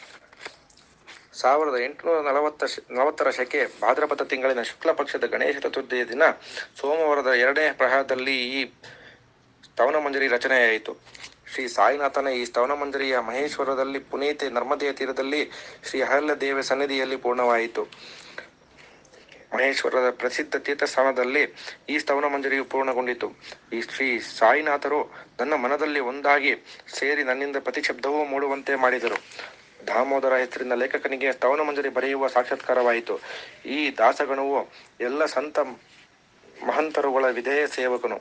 ಸಾವಿರದ ಎಂಟುನೂರ ನಲವತ್ತ ಶ- ನಲವತ್ತರ ಶಕೆ ಭಾದ್ರಪದ ತಿಂಗಳಿನ ಶುಕ್ಲ ಪಕ್ಷದ ಗಣೇಶ ಚತುರ್ಥಿಯ ದಿನ ಸೋಮವಾರದ ಎರಡನೇ ಪ್ರಹಾರದಲ್ಲಿ ಈ ಸ್ತವನ ಮಂಜರಿ ರಚನೆಯಾಯಿತು ಶ್ರೀ ಸಾಯಿನಾಥನ ಈ ಸ್ತವನ ಮಂಜರಿಯ ಮಹೇಶ್ವರದಲ್ಲಿ ಪುನೀತೆ ನರ್ಮದೆಯ ತೀರದಲ್ಲಿ ಶ್ರೀ ಅಹಲ್ಯ ದೇವಿ ಸನ್ನಿಧಿಯಲ್ಲಿ ಪೂರ್ಣವಾಯಿತು ಮಹೇಶ್ವರದ ಪ್ರಸಿದ್ಧ ತೀರ್ಥಸ್ಥಾನದಲ್ಲಿ ಈ ಸ್ತವನ ಮಂಜರಿಯು ಪೂರ್ಣಗೊಂಡಿತು ಈ ಶ್ರೀ ಸಾಯಿನಾಥರು ನನ್ನ ಮನದಲ್ಲಿ ಒಂದಾಗಿ ಸೇರಿ ನನ್ನಿಂದ ಪ್ರತಿಶಬ್ದವೂ ಮೂಡುವಂತೆ ಮಾಡಿದರು ದಾಮೋದರ ಹೆಸರಿನ ಲೇಖಕನಿಗೆ ಸ್ತವನ ಮಂಜರಿ ಬರೆಯುವ ಸಾಕ್ಷಾತ್ಕಾರವಾಯಿತು ಈ ದಾಸಗಣವು ಎಲ್ಲ ಸಂತ ಮಹಂತರುಗಳ ವಿಧೇಯ ಸೇವಕನು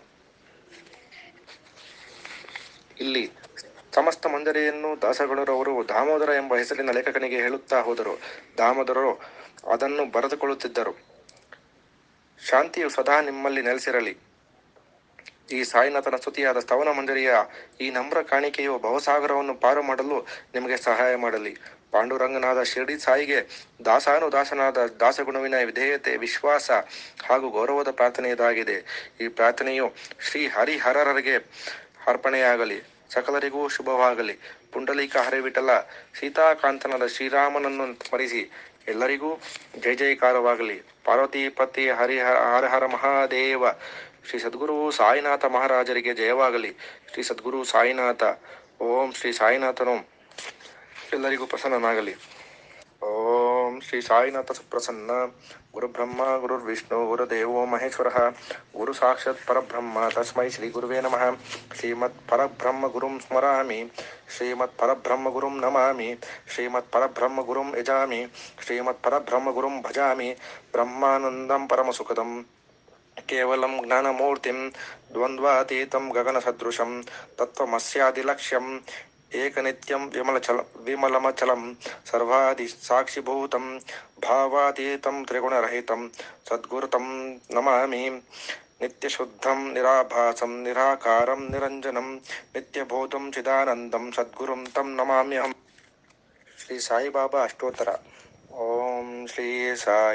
ಇಲ್ಲಿ ಸಮಸ್ತ ಮಂಜರಿಯನ್ನು ದಾಸಗಣರವರು ದಾಮೋದರ ಎಂಬ ಹೆಸರಿನ ಲೇಖಕನಿಗೆ ಹೇಳುತ್ತಾ ಹೋದರು ದಾಮೋದರರು ಅದನ್ನು ಬರೆದುಕೊಳ್ಳುತ್ತಿದ್ದರು ಶಾಂತಿಯು ಸದಾ ನಿಮ್ಮಲ್ಲಿ ನೆಲೆಸಿರಲಿ ಈ ಸಾಯಿನಾಥನ ಸ್ತುತಿಯಾದ ಸ್ತವನ ಮಂಜರಿಯ ಈ ನಮ್ರ ಕಾಣಿಕೆಯು ಭವಸಾಗರವನ್ನು ಪಾರು ಮಾಡಲು ನಿಮಗೆ ಸಹಾಯ ಮಾಡಲಿ ಪಾಂಡುರಂಗನಾದ ಶಿರ್ಡಿ ಸಾಯಿಗೆ ದಾಸಾನುದಾಸನಾದ ದಾಸಗುಣವಿನ ವಿಧೇಯತೆ ವಿಶ್ವಾಸ ಹಾಗೂ ಗೌರವದ ಪ್ರಾರ್ಥನೆ ಇದಾಗಿದೆ ಈ ಪ್ರಾರ್ಥನೆಯು ಶ್ರೀ ಹರಿಹರರಿಗೆ ಅರ್ಪಣೆಯಾಗಲಿ ಸಕಲರಿಗೂ ಶುಭವಾಗಲಿ ಪುಂಡಲೀಕ ಹರಿವಿಠಲ ಸೀತಾಕಾಂತನಾದ ಶ್ರೀರಾಮನನ್ನು ಸ್ಮರಿಸಿ ಎಲ್ಲರಿಗೂ ಜಯ ಜಯಕಾರವಾಗಲಿ ಪಾರ್ವತೀಪತಿ ಹರಿಹರ ಹರಹರ ಮಹಾದೇವ ಶ್ರೀ ಸದ್ಗುರು ಸಾಯಿನಾಥ ಮಹಾರಾಜರಿಗೆ ಜಯವಾಗಲಿ ಶ್ರೀ ಸದ್ಗುರು ಸಾಯಿನಾಥ ಓಂ ಶ್ರೀ ಸಾಯಿನಾಥನು ಎಲ್ಲರಿಗೂ ಪ್ರಸನ್ನನಾಗಲಿ ಓಂ ಶ್ರೀ ಸಾಯಿನಾಥ ಸುಪ್ರಸನ್ನ ಗುರುಬ್ರಹ್ಮ ಗುರುರ್ವಿಷ್ಣು ಗುರುದೇವೋ ಮಹೇಶ್ವರ ಗುರು ಸಾಕ್ಷಾತ್ ಪರಬ್ರಹ್ಮ ತಸ್ಮೈ ಶ್ರೀ ಗುರುವೇ ನಮಃ ಶ್ರೀಮತ್ ಪರಬ್ರಹ್ಮ ಗುರುಂ ಸ್ಮರಾಮಿ ಶ್ರೀಮತ್ ಪರಬ್ರಹ್ಮ ಗುರುಂ ನಮಾಮಿ ಶ್ರೀಮತ್ ಪರಬ್ರಹ್ಮ ಗುರುಂ ಯಜಾಮಿ ಶ್ರೀಮತ್ ಪರಬ್ರಹ್ಮ ಗುರುಂ ಭಜಾಮಿ ಬ್ರಹ್ಮಾನಂದಂ ಪರಮಸುಖದಂ ಕೇವಲಂ ಜ್ಞಾನಮೂರ್ತಿಂ ದ್ವಂದ್ವಾತೀತಂ ಗಗನಸದೃಶಂ ತತ್ವಮಸ್ಯಾದಿಲಕ್ಷ್ಯಂ ಏಕನಿತ್ಯಂ ವಿಮಲಚಲ ವಿಮಲಮಚಲಂ ಸರ್ವಾದಿ ಸಾಕ್ಷಿಭೂತಂ ಭಾವಾತೀತಂ ತ್ರಿಗುಣರಹಿತಂ ಸದ್ಗುರುತಂ ನಮಾಮಿ ನಿತ್ಯಶುದ್ಧಂ ನಿರಾಭಾಸಂ ನಿರಾಕಾರಂ ನಿರಂಜನಂ ನಿತ್ಯಬೋಧಂ ಚಿದಾನಂದಂ ಸದ್ಗುರುಂ ತಂ ನಮಾಮ್ಯಹಂ ಶ್ರೀ ಸಾಯಿಬಾಬಾ ಅಷ್ಟೋತ್ತರ ಓಂ ಶ್ರೀ ಸಾಯಿ